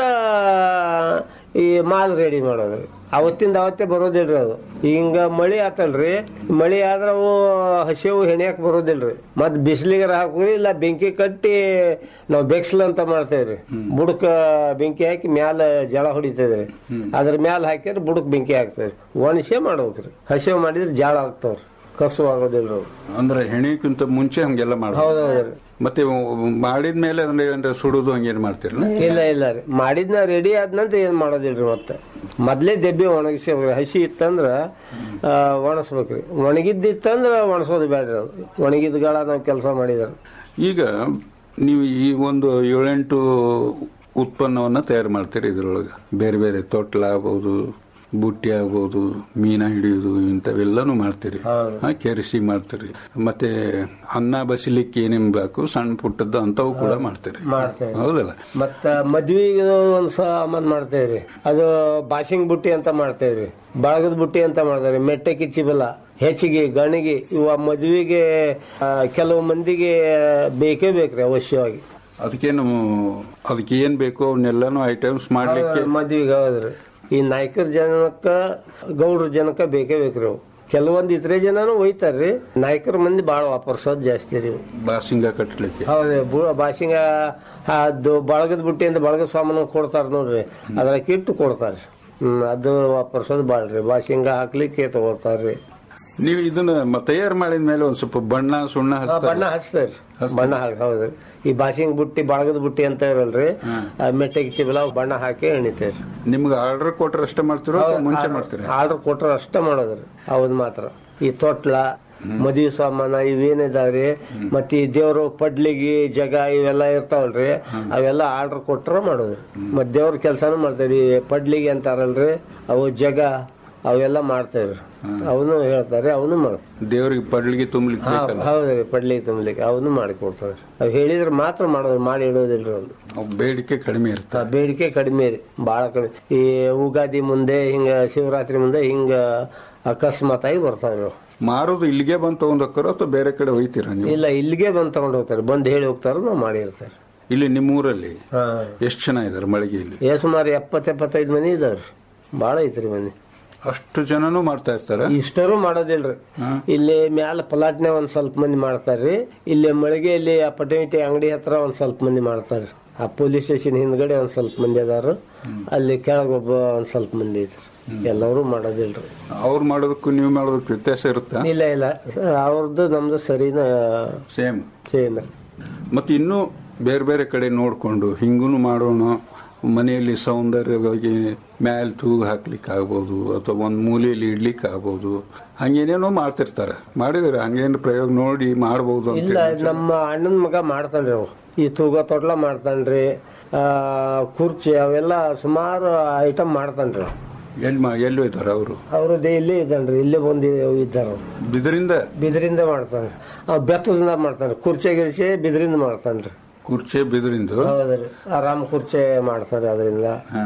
ಈ ಮಾಲ್ ರೆಡಿ ಮಾಡೋದ್ರಿ ಅವತ್ತಿಂದ ಅವತ್ತೇ ಬರೋದಿಲ್ರಿ ಅದು ಹಿಂಗ ಮಳಿ ಆತಲ್ರಿ ಮಳಿ ಆದ್ರ ಅವು ಹಸಿವು ಹೆಣಿಯಾಕ ಬರೋದಿಲ್ರಿ ಮತ್ ಬಿಸಿಲಿಗಾರ ಹಾಕ್ರಿ ಇಲ್ಲ ಬೆಂಕಿ ಕಟ್ಟಿ ನಾವು ಬೆಕ್ಸ್ಲ್ ಅಂತ ಮಾಡ್ತೇವ್ರಿ ಬುಡಕ ಬೆಂಕಿ ಹಾಕಿ ಮ್ಯಾಲ ಜಳ ಹೊಡಿತೇವ್ರಿ ಅದ್ರ ಮ್ಯಾಲ ಹಾಕಿದ್ರೆ ಬುಡಕ್ ಬೆಂಕಿ ಹಾಕ್ತೇವ್ರಿ ಒಣಸೆ ಮಾಡ್ಬೇಕ್ರಿ ಹಸಿವು ಮಾಡಿದ್ರೆ ಜಾಳ ಆಗ್ತಾವ್ರಿ ಕಸು ಆಗೋದಿಲ್ರಿ ಅವು ಅಂದ್ರೆ ಹೆಣಿಕ್ಕಿಂತ ಮುಂಚೆ ಹಂಗೆಲ್ಲ ಮಾಡೋದು ಹೌದೌದ್ರಿ ಮತ್ತೆ ಮಾಡಿದ್ಮೇಲೆ ಅದನ್ನ ಏನಾರ ಸುಡುದು ಹಂಗೇನ್ ಮಾಡ್ತಿರಲ್ಲ ಇಲ್ಲ ಇಲ್ಲ ರೀ ಮಾಡಿದ್ನ ರೆಡಿ ಆದ ನಂತರ ಏನ್ ಮಾಡೋದಿಲ್ರಿ ಮತ್ತೆ ಮೊದ್ಲೇ ದೆಬ್ಬಿ ಒಣಗಿಸಿ ಹಸಿ ಇತ್ತಂದ್ರ ಆ, ಒಣಸ್ಬೇಕ್ರಿ ಒಣಗಿದ್ದಿತ್ತಂದ್ರ ಒಣಸೋದು ಬೇಡ್ರಿ ಅದು ಒಣಗಿದ್ಗಳ ನಾವು ಕೆಲಸ ಮಾಡಿದ್ರ ಈಗ ನೀವು ಈ ಒಂದು ಏಳೆಂಟು ಉತ್ಪನ್ನವನ್ನ ತಯಾರು ಮಾಡ್ತೀರಿ ಇದ್ರೊಳಗೆ ಬೇರೆ ಬೇರೆ ತೊಟ್ಲ ಆಗ್ಬೋದು ಬುಟ್ಟಿ ಆಗ್ಬೋದು ಮೀನ ಹಿಡಿಯೋದು ಇಂಥವೆಲ್ಲನೂ ಮಾಡ್ತೀರಿ ಹಾ, ಕೆರಿಸಿ ಮಾಡ್ತೀರಿ ಮತ್ತೆ ಅನ್ನ ಬಸಿಲಿಕ್ಕೆ ಏನೇನ್ ಬೇಕು ಸಣ್ಣ ಪುಟ್ಟದ್ದು ಅಂತವು ಕೂಡ ಮಾಡ್ತೀರಿ ಮಾಡ್ತೇವೆ ಹೌದಲ್ಲ ಮತ್ತ ಮದ್ವಿಗೆ ಒಂದ್ ಸಾಮಾನ್ ಮಾಡ್ತೇವ್ರಿ ಅದು ಬಾಸಿಂಗ್ ಬುಟ್ಟಿ ಅಂತ ಮಾಡ್ತೇವ್ರಿ ಬಳಗದ ಬುಟ್ಟಿ ಅಂತ ಮಾಡ್ತೇವ್ರಿ ಮೆಟ್ಟೆ ಕಿಚ್ಚಿಬಲ್ಲ ಹೆಚ್ಚಿಗೆ ಗಣಿಗೆ ಇವ ಮದ್ವಿಗೆ ಆ, ಕೆಲವು ಮಂದಿಗೆ ಬೇಕೇ ಬೇಕ್ರಿ ಅವಶ್ಯವಾಗಿ ಅದಕ್ಕೇನು ಅದಕ್ಕೆ ಏನ್ ಬೇಕು ಅವನ್ನೆಲ್ಲಾನು ಐಟಮ್ಸ್ ಮಾಡ್ಲಿಕ್ಕೆ ಮದ್ವಿಗೆ ಹೌದ್ರಿ ಈ ನಾಯ್ಕರ ಜನಕ್ಕ ಗೌಡ್ರ ಜನಕ್ಕ ಬೇಕೇ ಬೇಕ್ರಿ ಅವು ಕೆಲವೊಂದ್ ಇತರೆ ಜನನು ಒಯ್ತಾರ್ರಿ ನಾಯ್ಕರ ಮಂದಿ ಬಾಳ ವಾಪರ್ಸೋದ್ ಜಾಸ್ತಿ ರೀ ಇವು. ಬಾಸಿಂಗ ಕಟ್ಟಲಿಕ್ಕೆ ಹೌದು ಬು- ಬಾಸಿಂಗ ಅದು ಬಳಗದ ಬುಟ್ಟಿ ಅಂತ ಬಳಗದ ಸಾಮಾನು ಕೊಡ್ತಾರ ನೋಡ್ರಿ ಅದ್ರ ಕಿಟ್ಟು ಕೊಡ್ತಾರ ಹ್ಮ್ ಅದು ವಾಪರ್ಸೋದು ಬಾಳ್ರಿ ಬಾಸಿಂಗ ಹಾಕ್ಲಿಕ್ಕೆ ತಗೋತಾರ್ರಿ ನೀವು ಇದನ್ನ ಮ- ತಯಾರು ಮಾಡಿದ ಮೇಲೆ ಒಂದ್ ಸ್ವಲ್ಪ ಬಣ್ಣ ಸುಣ್ಣ ಆ, ಹಚ್ತಾರೆ ಬಣ್ಣ ಹಚ್ತಾರ್ರಿ ಬಣ್ಣ ಹಾಕಿ ಹೌದ್ರಿ ಈ ಬಾಸಿಂಗ್ ಬುಟ್ಟಿ ಬಳಗದ ಬುಟ್ಟಿ ಅಂತ ಇರಲ್ರಿ ಆ ಮೆಟ್ಟೆ ಕಿಚ್ಚಿಬಲ ಬಣ್ಣ ಹಾಕಿ ಎಣಿತೇವ್ರಿ ನಿಮ್ಗೆ ಆರ್ಡರ್ ಕೊಟ್ರೆ ಅಷ್ಟೇ ಮಾಡ್ತಿರೋ ಅಥವಾ ಮುಂಚೆ ಮಾಡ್ತೀರಿ ಆರ್ಡರ್ ಕೊಟ್ರ ಅಷ್ಟ ಮಾಡೋದ್ರಿ ಹೌದ್ ಮಾತ್ರ ಈ ತೊಟ್ಲ ಮದುವೆ ಸಾಮಾನ ಇವೇನಿದಾವ್ರಿ ಮತ್ತೆ ಈ ದೇವ್ರು ಪಡ್ಲಿಗಿ ಜಗ ಇವೆಲ್ಲ ಇರ್ತಾವಲ್ರಿ ಅವೆಲ್ಲ ಆರ್ಡರ್ ಕೊಟ್ರ ಮಾಡೋದ್ರಿ ಮತ್ ದೇವ್ರ ಕೆಲ್ಸಾನು ಮಾಡ್ತೇವ್ರಿ ಪಡ್ಲಿಗಿ ಅಂತಾರಲ್ರಿ ಅವು ಜಗ ಅವೆಲ್ಲ ಮಾಡ್ತೇವ್ರಿ ಅವನು ಹೇಳ್ತಾರೆ ಅವನು ಮಾಡ್ತೇವೆ ದೇವ್ರಿಗೆ ಪಡ್ಲಿಗೆ ತುಂಬ್ಲಿಕ್ಕೆ ಬೇಕಲ್ಲ ಹೌದ್ರಿ ಪಡ್ಲಿಗಿ ತುಂಬಲಿಕ್ಕೆ ಅವನು ಮಾಡಿ ಕೊಡ್ತಾವ್ರಿ ಅವ್ ಹೇಳಿದ್ರೆ ಮಾತ್ರ ಮಾಡೋದು ಮಾಡಿ ಇಡೋದಿಲ್ರಿ ಅವ್ನು ಅವ್ ಬೇಡಿಕೆ ಕಡಿಮೆ ಇರುತ್ತೆ ಆ ಬೇಡಿಕೆ ಕಡಿಮೆ ರೀ ಭಾಳ ಕಡಿಮೆ ಈ ಉಗಾದಿ ಮುಂದೆ ಹಿಂಗ ಶಿವರಾತ್ರಿ ಮುಂದೆ ಹಿಂಗ ಅಕಸ್ಮಾತ್ ಆಗಿ ಬರ್ತಾವ್ರಿ ಅವು. ಮಾರೋದು ಇಲ್ಲಿಗೆ ಬಂದು ತಗೊಂಡ್ ಹೋಗ್ತಾರೋ ಅಥವಾ ಬೇರೆ ಕಡೆ ಒಯ್ತೀರ ನೀವು ಇಲ್ಲ ಇಲ್ಲಿಗೆ ಬಂದ್ ತಗೊಂಡ್ ಹೋಗ್ತಾರೆ ಬಂದ್ ಹೇಳಿ ಹೋಗ್ತಾರ ನಾವು ಮಾಡಿರ್ತಾರೆ ಇಲ್ಲಿ ನಿಮ್ಮ ಊರಲ್ಲಿ ಹಾ ಎಷ್ಟು ಜನ ಇದಾರೆ ಮಳಿಗೆಯಲ್ಲಿ ಏ ಸುಮಾರು ಎಪ್ಪತ್ ಎಪ್ಪತ್ತೈದು ಮನಿ ಇದಾವ್ರಿ ಭಾಳ ಐತ್ರಿ ಮನಿ ಅಷ್ಟು ಜನನೂ ಮಾಡ್ತಾ ಇರ್ತಾರ ಇಷ್ಟರು ಮಾಡೋದಿಲ್ರಿ ಇಲ್ಲಿ ಮ್ಯಾಲ ಪಲಾಟ್ನೆ ಒಂದ್ ಸ್ವಲ್ಪ ಮಂದಿ ಮಾಡ್ತಾರ್ರಿ ಇಲ್ಲಿ ಮಳಿಗೆಯಲ್ಲಿ ಆ ಪಟೇಟಿ ಅಂಗಡಿ ಹತ್ರ ಒಂದ್ ಸ್ವಲ್ಪ ಮಂದಿ ಮಾಡ್ತಾರ್ರಿ ಆ ಪೊಲೀಸ್ ಸ್ಟೇಷನ್ ಹಿಂದ್ಗಡೆ ಒಂದ್ ಸ್ವಲ್ಪ ಮಂದಿ ಅದಾರು ಅಲ್ಲಿ ಕೆಳಗೊಬ್ಬ ಒಂದ್ ಸ್ವಲ್ಪ ಮಂದಿ ಐತ್ರಿ ಎಲ್ಲರೂ ಮಾಡೋದಿಲ್ರಿ ಅವ್ರು ಮಾಡೋದಕ್ಕೂ ನೀವು ಮಾಡೋದಕ್ಕೂ ವ್ಯತ್ಯಾಸ ಇರುತ್ತಾ ಇಲ್ಲ ಇಲ್ಲ ಅವ್ರದ್ದು ನಮ್ದು ಸರಿನ ಸೇಮ್ ಸೇಮ್ ಮತ್ತೆ ಇನ್ನೂ ಬೇರೆ ಬೇರೆ ಕಡೆ ನೋಡ್ಕೊಂಡು ಹಿಂಗೂ ಮಾಡೋಣ ಮನೆಯಲ್ಲಿ ಸೌಂದರ್ಯವಾಗಿ ಮ್ಯಾಲ್ ತೂಗು ಹಾಕ್ಲಿಕ್ಕೆ ಆಗ್ಬೋದು ಅಥವಾ ಒಂದ್ ಮೂಲೆಯಲ್ಲಿ ಇಡ್ಲಿಕ್ಕೆ ಆಗ್ಬೋದು ಹಂಗೇನೇನೋ ಮಾಡ್ತಿರ್ತಾರೆ ಮಾಡಿದ್ರೆ ಹಂಗೇನು ಪ್ರಯೋಗ ನೋಡಿ ಮಾಡ್ಬೋದು ಅಂತ ಇಲ್ಲ ನಮ್ಮ ಅಣ್ಣನ ಮಗ ಮಾಡ್ತಾನ್ರಿ ಅವು ಈ ತೂಗ ತೊಟ್ಲ ಮಾಡ್ತಾನ್ರಿ ಆ, ಕುರ್ಚಿ ಅವೆಲ್ಲ ಸುಮಾರು ಐಟಮ್ ಮಾಡ್ತಾನ್ರಿ ಎಲ್ಲಿ ಮಾ ಎಲ್ಲಿ ಹೋಯ್ತಾರ ಅವರು ಅವರು ಇಲ್ಲೇ ಇದ್ದಾನ್ರಿ ಇಲ್ಲೇ ಬಂದು ಇದ್ದಾರ ಅವ್ರು. ಬಿದರಿಂದ ಬಿದಿರಿಂದ ಮಾಡ್ತಾನೆ ಅವ್ ಬೆತ್ತದಿಂದ ಮಾಡ್ತಾನೆ ಕುರ್ಚಿ ಗಿರ್ಚಿ ಬಿದಿರಿಂದ ಮಾಡ್ತಾನ್ರಿ ಕುರ್ಚಿ ಬಿದರಿಂದ ಹೌದ್ರಿ ಆರಾಮ್ ಕುರ್ಚಿ ಮಾಡ್ತಾನೆ ಅದರಿಂದ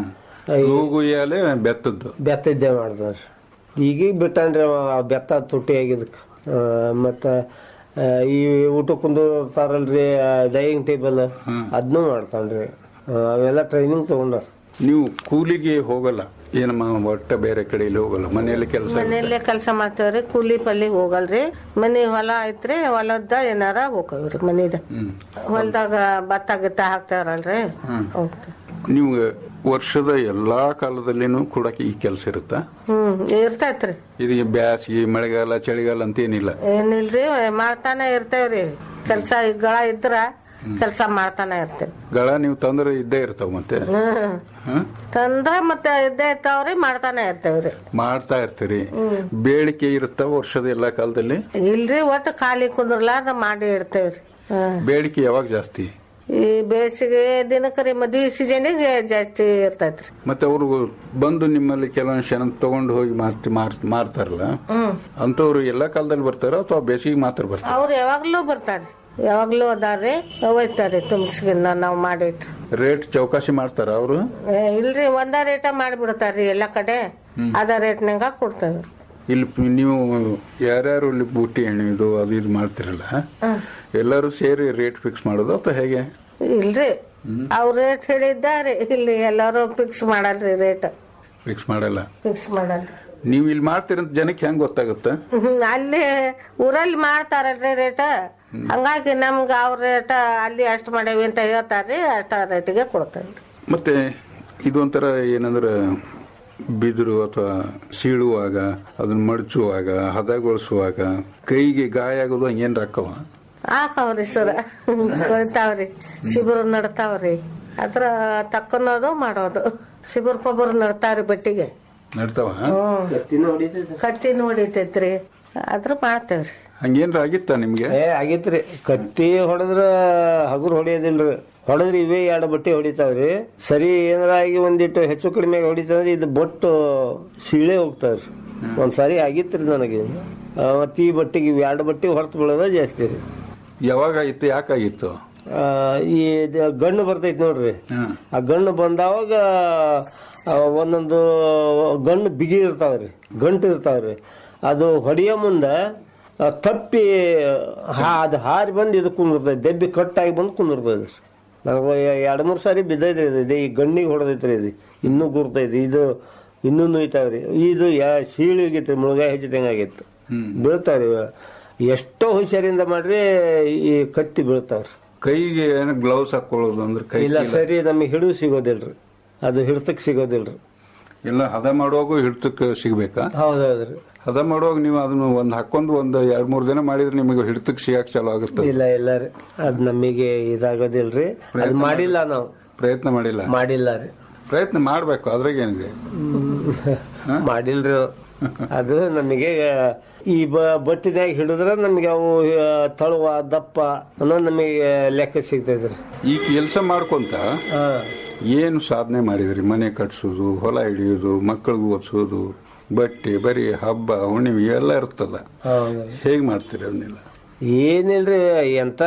ತೂಗು ಎಲೆ ಬೆತ್ತದ್ದು ಬೆತ್ತಿದ್ದೆ ಮಾಡ್ತಾನ್ರಿ ಈಗೀಗ ಬಿಟ್ಟಾನ್ರಿ ಅವ ಆ ಬೆತ್ತ ತುಟ್ಟಿ ಆಗಿದ್ದಕ್ಕೆ ಮತ್ತ ಆ, ಈ ಊಟ ಕುಂದಿರ್ತಾರಲ್ರಿ ಡೈನಿಂಗ್ ಟೇಬಲ್ ಅದನ್ನೂ ಮಾಡ್ತಾನ್ರಿ ಆ, ಅವೆಲ್ಲ ಟ್ರೈನಿಂಗ್ ತಗೊಂಡಾರ ನೀವು ಕೂಲಿಗೆ ಹೋಗಲ್ಲ ಏನಮ್ಮ ಒಟ್ಟ ಬೇರೆ ಕಡೆಯಲ್ಲಿ ಹೋಗಲ್ಲ ಮನೆಯಲ್ಲಿ ಕೆಲಸ ಮನೆಯಲ್ಲೇ ಕೆಲಸ ಮಾಡ್ತೇವ್ರಿ ಕೂಲಿ ಪಲ್ಲಿ ಹೋಗಲ್ರಿ ಮನಿ ಹೊಲ ಐತ್ರಿ ಹೊಲದ ಏನಾರ ಹೋಗವ್ರಿ ಮನಿದ ಹೊಲದಾಗ ಭತ್ತ ಗಿತ್ತ ಹಾಕ್ತಾರಲ್ರಿ ಹೋಗ್ತೇವ್. ನೀವು ವರ್ಷದ ಎಲ್ಲಾ ಕಾಲದಲ್ಲಿನೂ ಕೂಡ ಈ ಕೆಲಸ ಇರುತ್ತಾ ಹ್ಮ್ ಇರ್ತೈತ್ರಿ ಇದು ಬ್ಯಾಸಿಗೆ ಮಳೆಗಾಲ ಚಳಿಗಾಲ ಅಂತ ಏನಿಲ್ಲ ಏನಿಲ್ರಿ ಮಾಡ್ತಾನೆ ಇರ್ತೇವ್ರಿ ಕೆಲ್ಸ ಗಳ ಇದ್ರ ಕೆಲ್ಸ ಮಾಡ್ತಾನೆ ಇರ್ತೇವಿ ಗಳ ನೀವು ತಂದ್ರೆ ಇದ್ದೇ ಇರ್ತಾವ ಮತ್ತೆ ಹ್ಮ್ ಹ? ತಂದ್ರ ಮತ್ತೆ ಇದ್ದೇ ಇರ್ತಾವ್ರಿ ಮಾಡ್ತಾನೆ ಇರ್ತೇವ್ರಿ ಮಾಡ್ತಾ ಇರ್ತೀರಿ ಬೇಡಿಕೆ ಇರುತ್ತಾವ ವರ್ಷದ ಎಲ್ಲಾ ಕಾಲದಲ್ಲಿ ಇಲ್ರಿ ಒಟ್ಟು ಖಾಲಿ ಕುಂದ್ರಲಾರ್ದ ಮಾಡಿ ಇಡ್ತೇವ್ರಿ ಹ್ಮ್ ಬೇಡಿಕೆ ಯಾವಾಗ ಜಾಸ್ತಿ ಈ ಬೇಸಿಗೆ ದಿನಕರಿ ಮದ್ವಿ ಸೀಸನಿಗೆ ಜಾಸ್ತಿ ಇರ್ತೈತ್ರಿ ಮತ್ತೆ ಅವರು ಬಂದು ನಿಮ್ಮಲ್ಲಿ ಕೆಲವೊಂದು ಕ್ಷಣ ತಗೊಂಡು ಹೋಗಿ ಮಾರ್ತಿ ಮಾರ್- ಮಾರ್ತಾರಲ್ಲ ಅಂತವ್ರು ಎಲ್ಲಾ ಕಾಲದಲ್ಲಿ ಬರ್ತಾರ ಅಥವಾ ಬೇಸಿಗೆ ಮಾತ್ರ ಬರ್ತಾರ ಅವ್ರು ಯಾವಾಗ್ಲೂ ಬರ್ತಾರ್ರಿ ಯಾವಾಗ್ಲೂ ಅದಾರ್ರಿ ಒಯ್ತಾರ್ರಿ ತುಂಬಿಸ್ಗಿನ್ನ ನಾವು ಮಾಡಿಟ್ರಿ ರೇಟ್ ಚೌಕಾಸಿ ಮಾಡ್ತಾರ ಅವರು ಏ, ಇಲ್ರಿ ಒಂದ ರೇಟ ಮಾಡಿಬಿಡ್ತಾರ್ರಿ ಎಲ್ಲಾ ಕಡೆ ಅದ ರೇಟ್ನಾಗ ಕೊಡ್ತೇವ್ರಿ ಇಲ್ಲಿ ಪ್- ನೀವು ಯಾರ್ಯಾರು ಇಲ್ಲಿ ಬೂಟಿ ಎಣಿದು ಅದು ಇದು ಮಾಡ್ತಿರಲ್ಲ ಎಲ್ಲರೂ ಸೇರಿ ರೇಟ್ ಫಿಕ್ಸ್ ಮಾಡೋದು ಅಥವಾ ಹೇಗೆ ಇಲ್ರಿ ಅವ್ರ ರೇಟ್ ಹೇಳಿದ್ದಾರೆ ಇಲ್ಲಿ ಎಲ್ಲಾರು ಫಿಕ್ಸ್ ಮಾಡಲ್ರಿ ರೇಟ್ ಫಿಕ್ಸ್ ಮಾಡಲ್ಲ ಫಿಕ್ಸ್ ಮಾಡಲ್ರಿ ನೀವು ಇಲ್ಲಿ ಮಾಡ್ತೀರಂತ ಜನಕ್ಕೆ ಹೆಂಗ್ ಗೊತ್ತಾಗುತ್ತೆ ಹ್ಮ್, ಅಲ್ಲಿ ಊರಲ್ಲಿ ಮಾಡ್ತಾರಲ್ರಿ ರೇಟ್ ಹಂಗಾಗಿ ನಮ್ಗ ಅವ್ರ ರೇಟ್ ಅಲ್ಲಿ ಅಷ್ಟ್ ಮಾಡೇವಿ ಅಂತ ಹೇಳ್ತಾರ್ರಿ ಅಷ್ಟ ರೇಟಿಗೆ ಕೊಡ್ತೇವ್ರಿ ಮತ್ತೆ ಇದೊಂಥರ ಏನಂದ್ರೆ ಬಿದಿರು ಅಥವಾ ಸೀಳುವಾಗ ಅದನ್ನ ಮಡಚುವಾಗ ಹದಗೊಳಿಸುವಾಗ ಕೈಗೆ ಗಾಯ ಆಗೋದು ಹಂಗೇನ್ರ ಅಕ್ಕವ ಹಾಕವ್ರಿ ಸರ ಕೊಯ್ತಾವ್ರಿ ಶಿಬಿರ ನಡ್ತಾವ್ರಿ ಅದ್ರ ತಕ್ಕನೋದು ಮಾಡೋದು ಶಿಬಿರ ಪೊಬ್ಬರ್ ನಡ್ತಾವ್ರಿ ಬಟ್ಟಿಗೆ ನಡ್ತಾವ ಹ್ಮ್ ಎತ್ತಿನ ಹೊಡಿತೈತೆ ಕಟ್ಟಿ ನೋಡಿತೈತ್ರಿ ಅದ್ರ ಮಾಡ್ತೇವ್ರಿ ಹಂಗೇನ್ರ ಆಗಿತ್ತ ನಿಮ್ಗೆ ಏ ಆಗಿತ್ರಿ ಕತ್ತಿ ಹೊಡೆದ್ರ ಹಗುರ್ ಹೊಡಿಯೋದಿಲ್ರಿ ಹೊಡೆದ್ರೆ ಇವೇ ಎರಡು ಬಟ್ಟೆ ಹೊಡಿತಾವ್ರಿ ಸರಿ ಏನಾರ ಆಗಿ ಒಂದಿಟ್ಟು ಹೆಚ್ಚು ಕಡಿಮೆ ಹೊಡಿತಂದ್ರೆ ಇದು ಬೊಟ್ಟು ಸೀಳೆ ಹೋಗ್ತಾವ್ರಿ ಒಂದ್ಸಾರಿ ಆಗಿತ್ರಿ ನನಗೆ ಆ, ಮತ್ತ್ ಈ ಬಟ್ಟೆಗೆ ಇವ್ ಎರಡು ಬಟ್ಟೆ ಹೊರತು ಬೀಳೋದ ಜಾಸ್ತಿ ರೀ ಯಾವಾಗ ಆಗಿತ್ತು ಯಾಕಾಗಿತ್ತು ಆ, ಈ ದ- ಗಣ್ಣು ಬರ್ತೈತಿ ನೋಡ್ರಿ ಹ್ಮ್. ಆ ಗಣ್ಣು ಬಂದಾವಾಗ ಆ, ಒಂದೊಂದು ಗಣ್ಣು ಬಿಗಿ ಇರ್ತಾವ್ರಿ ಗಂಟು ಇರ್ತಾವ್ರಿ ಅದು ಹೊಡಿಯೋ ಮುಂದ ಆ, ತಪ್ಪಿ ಹಾ ಅದು ಹಾರಿ ಬಂದು ಇದು ಕುಂದಿರ್ತೈತಿ ದೆಬ್ಬಿ ಕಟ್ಟಾಗಿ ಬಂದು ಕುಂದಿರ್ತೈತಿ ನನಗೆ ಎರಡು ಮೂರು ಸಾರಿ ಬಿದ್ದೈತ್ರಿ ಇದು ಇದು ಈ ಗಣ್ಣಿಗೆ ಹೊಡೆದೈತ್ರಿ ಇದು ಇನ್ನೂ ಗುರ್ತೈತಿ ಇದು ಇನ್ನೂ ನುಯ್ತಾವ್ರಿ ಇದು ಯಾ ಸೀಳಿ ಹೋಗಿತ್ರಿ ಮುಳುಗಾಯಿ ಹೆಚ್ಚಿದಂಗೆ ಆಗಿತ್ತು ಬೀಳ್ತಾವ್ರಿ ಎಷ್ಟೋ ಹುಷಾರಿಂದ ಮಾಡ್ರಿ ಈ ಕತ್ತಿ ಬೀಳ್ತಾವ್ರಿ ಕೈಗೆ ಏನು ಗ್ಲೌಸ್ ಹಾಕೊಳ್ಳೋದು ಅಂದ್ರೆ ಕೈ ಇಲ್ಲ ಚೀಲ. ಸರಿ ನಮಗೆ ಹಿಡಿದು ಸಿಗೋದಿಲ್ರಿ ಅದು ಹಿಡ್ತಕ್ ಸಿಗೋದಿಲ್ರಿ ಎಲ್ಲ ಹದ ಮಾಡುವಾಗ ಹಿಡ್ತಕ್ಕೆ ಸಿಗ್ಬೇಕಾ ಹೌದೌದ್ರಿ ಹದ ಮಾಡುವಾಗ ನೀವು ಅದನ್ನ ಒಂದ್ ಹಾಕೊಂಡು ಒಂದ್ ಎರಡ್ ಮೂರ್ ದಿನ ಮಾಡಿದ್ರೆ ನಿಮಗೆ ಹಿಡ್ತಕ್ಕೆ ಸಿಗಾಕ್ ಚಾಲು ಆಗುತ್ತೆ ಇಲ್ಲ ಇಲ್ಲ ರೀ ಅದ್ ನಮಗೆ ಇದಾಗೋದಿಲ್ರಿ ಅದ್ ಮಾಡಿಲ್ಲ ನಾವು ಪ್ರಯತ್ನ ಮಾಡಿಲ್ಲ ಮಾಡಿಲ್ಲ ರೀ ಪ್ರಯತ್ನ ಮಾಡ್ಬೇಕು ಅದ್ರಾಗ ಏನಿದೆ ಮಾಡಿಲ್ರಿ ಅದು ನಮಗೆ ಈ ಬ ಬಟ್ಟಿನಾಗ ಹಿಡಿದ್ರೆ ನಮಗೆ ಅವು ಆ, ತಳುವ ದಪ್ಪ ಅನ್ನೋದು ನಮಗೆ ಲೆಕ್ಕ ಸಿಗ್ತೈತ್ರಿ ಈ ಕೆಲಸ ಮಾಡ್ಕೊಂತ ಹಾ ಏನು ಸಾಧನೆ ಮಾಡಿದ್ರಿ ಮನೆ ಕಟ್ಸೋದು ಹೊಲ ಹಿಡಿಯೋದು ಮಕ್ಕಳಿಗೆ ಓದಿಸೋದು ಬಟ್ಟೆ ಬರೀ ಹಬ್ಬ ಹುಣ್ಣಿಮೆ ಎಲ್ಲ ಇರ್ತಲ್ಲ ಹೌದ್ರಿ ಹೇಗ್ ಮಾಡ್ತೀರಿ ಅದನ್ನೆಲ್ಲ ಏನಿಲ್ರಿ ಎಂತ